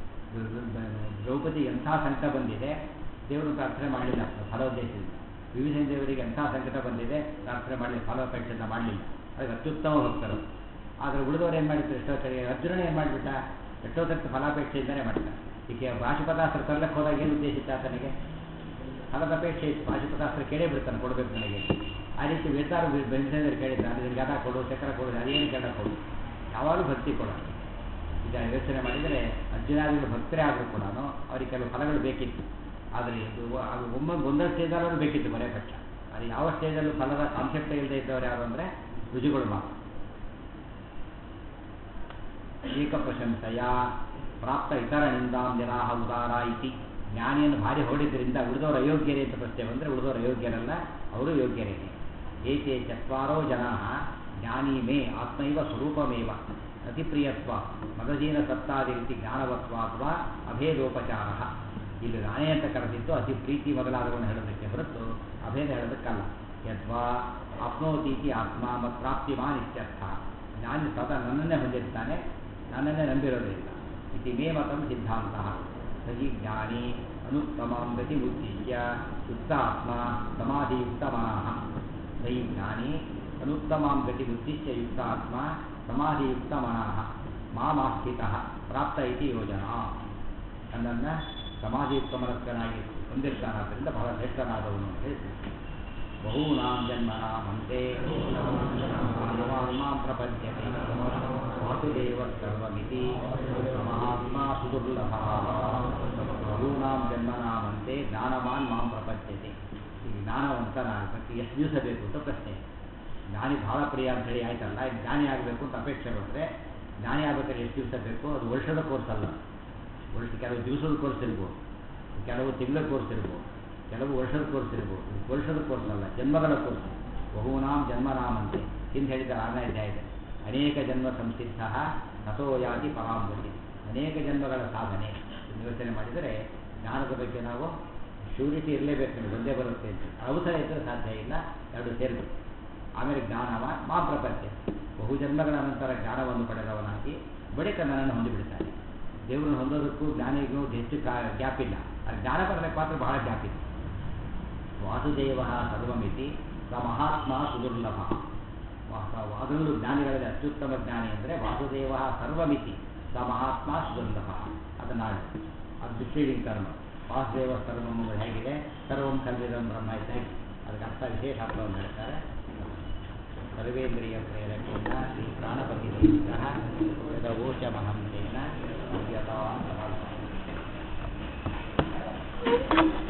ದ್ರೌಪದಿ ಎಂಥ ಸಂಕಟ ಬಂದಿದೆ ದೇವರು ಪ್ರಾರ್ಥನೆ ಮಾಡಲಿಲ್ಲ ಫಲೋದ್ದೇಶದಿಂದ ವಿವಿಧ ದೇವರಿಗೆ ಎಂಥ ಸಂಕಟ ಬಂದಿದೆ ಪ್ರಾರ್ಥನೆ ಮಾಡಲಿಲ್ಲ ಫಲೋಪೇಕ್ಷೆಯಿಂದ ಮಾಡಲಿಲ್ಲ ಅದಕ್ಕೆ ಅತ್ಯುತ್ತಮ ಭಕ್ತರು ಆದರೆ ಉಳಿದವರು ಏನು ಮಾಡಿದ್ರು ಎಷ್ಟೋ ಸರಿ ಅರ್ಜುನನೇ ಏನು ಮಾಡಿಬಿಟ್ಟ ಎಷ್ಟೋ ಸರ್ತಿ ಫಲಾಪೇಕ್ಷೆಯಿಂದಲೇ ಮಾಡ್ತಾರೆ ಈಗ ಭಾಷಿಪದಾಸ್ತ್ರ ತರಲಿಕ್ಕೆ ಹೋದಾಗ ಏನು ಉದ್ದೇಶಿತ ಆತನಿಗೆ ಫಲದ ಅಪೇಕ್ಷೆ ಇತ್ತು ಭಾಷಿಪದಾಸ್ತ್ರ ಕೇಳೇ ಬಿಡ್ತಾನೆ ಕೊಡಬೇಕು ನನಗೆ ಆ ರೀತಿ ವೇದಾರು ಬೆಂಗಳೂರು ಕೇಳಿದ್ದಾರೆ ಅದಕ್ಕೆ ಗದ ಕೊಡು ಚಕ್ರ ಕೊಡು ಅದೇನು ಗದ ಕೊಡು ಯಾವಾಗಲೂ ಭಕ್ತಿ ಕೊಡ ಈಗ ಯೋಚನೆ ಮಾಡಿದರೆ ಅರ್ಜುನಾದಿಗಳು ಭಕ್ತರೇ ಆದರೂ ಕೂಡ ಅವರಿಗೆ ಕೆಲವು ಫಲಗಳು ಬೇಕಿತ್ತು ಆದರೆ ಇದು ಅದು ಒಮ್ಮೆ ಒಂದೊಂದು ಸ್ಟೇಜಲ್ಲೂ ಬೇಕಿತ್ತು ಬರೇ ಪಕ್ಷ ಅದು ಯಾವ ಸ್ಟೇಜಲ್ಲೂ ಫಲದ ಕಾನ್ಸೆಪ್ಟ್ ಇಲ್ಲದೆ ಇದ್ದವ್ರು ಯಾರು ಅಂದರೆ ರುಜುಗಳು ಮಾತ್ರ ಏಕ ಪ್ರಶಂಸೆಯ ಪ್ರಾಪ್ತ ಇತರ ನಿಂದಾಂ ಜನಾಹ ಉದಾರ ಇತಿ ಜ್ಞಾನಿಯನ್ನು ಭಾರಿ ಹೊಡಿದ್ರಿಂದ ಉಳಿದವರು ಅಯೋಗ್ಯರೇ ಅಂತ ಪ್ರಶ್ನೆ ಬಂದರೆ ಉಳಿದವರು ಅಯೋಗ್ಯರಲ್ಲ ಅವರು ಯೋಗ್ಯರೇನೆ ಏತೆ ಚತ್ವಾರೋ ಜನಾ ಜ್ಞಾನಿ ಮೇ ಆತ್ಮೈವ ಸ್ವರೂಪಮೇವ ಅತಿಪ್ರಿಯತ್ವ ಮಗಜೀನ ಸತ್ತಾದಿ ರೀತಿ ಜ್ಞಾನವತ್ವ ಅಥವಾ ಅಭೇದೋಪಚಾರ ಇಲ್ಲಿ ನಾನೇ ಅಂತ ಕರೆದಿದ್ದು ಅತಿ ಪ್ರೀತಿ ಮೊದಲಾದವನ್ನು ಹೇಳೋದಕ್ಕೆ ಹೊರತು ಅಭೇದ ಹೇಳೋದಕ್ಕಲ್ಲ ಯದ್ವಾ ಆಪ್ನೋತೀತಿ ಆತ್ಮ ಮತ್ತು ಪ್ರಾಪ್ತಿಮಾನ್ ಇತ್ಯರ್ಥ ನಾನು ಸದಾ ನನ್ನನ್ನೇ ಹೊಂದಿರ್ತಾನೆ ನನ್ನನ್ನೇ ನಂಬಿರೋದಿಲ್ಲ ಇತಿ ಮೇ ಮತಂ ಸಿದ್ಧಾಂತ ಸಹಿ ಜ್ಞಾನಿ ಅನುತ್ತಮಂ ಗತಿ ಉದ್ದೇಶ್ಯ ಯುಕ್ತಾತ್ಮ ಸಮಾಧಿಯುಕ್ತ ಮನಃ ಸಹಿ ಜ್ಞಾನಿ ಅನುತ್ತಮಾಂ ಗತಿ ಉದ್ದೇಶ್ಯ ಯುಕ್ತಾತ್ಮ ಸಮಾಧಿಯುಕ್ತ ಮನಃ ಮಾಮಾಸ್ಥಿತ ಪ್ರಾಪ್ತ ಇತಿ ಯೋಜನಾ ನನ್ನನ್ನು ಸಮಾಧಿಯುಕ್ತ ಮನಸ್ಕನಾಗಿ ಹೊಂದಿರ್ತಾನಾದ್ದರಿಂದ ಬಹಳ ಶ್ರೇಷ್ಠನಾದವನು ಅಂತ ಹೇಳ್ತೀನಿ ಬಹೂನಾಂ ಜನ್ಮನಾಮಂತೆ ಮಾಂ ಪ್ರಪದ್ಯತೆ ವಾಸುದೇವ ಸರ್ವಮಿತಿ ಮಹಾತ್ಮ ಸುದುರ್ಲಭ ಬಹೂನಾಂ ಜನ್ಮನಾಮಂತೆ ಜ್ಞಾನವಾನ್ ಮಾಂ ಪ್ರಪದ್ಯತೆ ಈ ಜ್ಞಾನವಂತನಾಗಬೇಕು ಎಷ್ಟು ದಿವಸ ಬೇಕು ಅಂತ ಪ್ರಶ್ನೆ ಜ್ಞಾನಿ ಬಹಳ ಪ್ರಿಯ ಅಂತ ಹೇಳಿ ಆಯ್ತಲ್ಲ ಇದು ಜ್ಞಾನಿ ಆಗಬೇಕು ಅಂತ ಅಪೇಕ್ಷೆ ಬಂದರೆ ಜ್ಞಾನಿ ಆಗಬೇಕಾದ್ರೆ ಎಷ್ಟು ದಿವಸ ಬೇಕು ಅದು ವರ್ಷದ ಕೋರ್ಸ್ ಅಲ್ಲ ವರ್ಷ ಕೆಲವು ದಿವಸದ ಕೋರ್ಸ್ ಇರ್ಬೋದು ಕೆಲವು ತಿಂಗಳ ಕೋರ್ಸ್ ಇರ್ಬೋದು ಕೆಲವು ವರ್ಷದ ಕೋರ್ಸ್ ಇರ್ಬೋದು ಇದು ವರ್ಷದ ಕೋರ್ಸ್ ಅಲ್ಲ ಜನ್ಮಗಳ ಕೋರ್ಸ್ ಬಹೂನಾಂ ಜನ್ಮನಾಮಂತೆ ಹಿಂದೆ ಹೇಳಿದ್ದಾರೆ ಆರನೇ ಅಧ್ಯಾಯದ ಅನೇಕ ಜನ್ಮ ಸಂಸಿದ್ಧ ತಥೋ ಯಾತಿ ಪರಾಂಬತಿ ಅನೇಕ ಜನ್ಮಗಳ ಸಾಧನೆ ಇದನ್ನ ಯೋಚನೆ ಮಾಡಿದರೆ ಜ್ಞಾನದ ಬಗ್ಗೆ ನಾವು ಶ್ಯೂರಿಟಿ ಇರಲೇಬೇಕು ನಿಮಗೆ ಒಂದೇ ಬರುತ್ತೆ ಅಂತ ಅವಸರ ಇದ್ದರೆ ಸಾಧ್ಯ ಇಲ್ಲ ಎರಡು ಸೇರಬೇಕು ಆಮೇಲೆ ಜ್ಞಾನವ ಮಾ ಪ್ರಪಂಚ ಬಹು ಜನ್ಮಗಳ ನಂತರ ಜ್ಞಾನವನ್ನು ಪಡೆದವನಾಗಿ ಬಳಿಕ ನನ್ನನ್ನು ಹೊಂದಿಬಿಡ್ತಾನೆ ದೇವರನ್ನು ಹೊಂದೋದಕ್ಕೂ ಜ್ಞಾನಿಗೂ ಹೆಚ್ಚು ಕಾ ಗ್ಯಾಪ್ ಇಲ್ಲ ಆ ಜ್ಞಾನ ಬರಲಿಕ್ಕೆ ಮಾತ್ರ ಬಹಳ ಗ್ಯಾಪ್ ಇದೆ ವಾಸುದೇವ ಸರ್ವಮಿತಿ ಸ ಮಹಾತ್ಮ ಸುದುರ್ಲಭ ವಾಸ- ಅದರಲ್ಲೂ ಜ್ಞಾನಿಗಳಲ್ಲಿ ಅತ್ಯುತ್ತಮ ಜ್ಞಾನಿ ಅಂದರೆ ವಾಸುದೇವ ಸರ್ವಮಿತಿ ಸ ಮಹಾತ್ಮ ಸುದುರ್ಲಭ ಅದು ನಾಳೆ ಅದು ಮಿಸ್ಲೀಡಿಂಗ್ ಟರ್ಮ್ ವಾಸುದೇವ ಸರ್ವಂ ಅನ್ನೋದು ಹೇಗಿದೆ ಸರ್ವಂ ಕಲ್ವಿದಂ ಬ್ರಹ್ಮ ಇದ್ದ ಅದಕ್ಕೆ ಅರ್ಥ ವಿಶೇಷ ಅರ್ಥವನ್ನು ಹೇಳ್ತಾರೆ ಸರ್ವೇಂದ್ರಿಯ ಪ್ರೇರಕೇನ ಶ್ರೀ ಪ್ರಾಣಪತಿ ದೇವಿಕಃ ಯದವೋಚಮಹಂತೇನ ಯಥಾ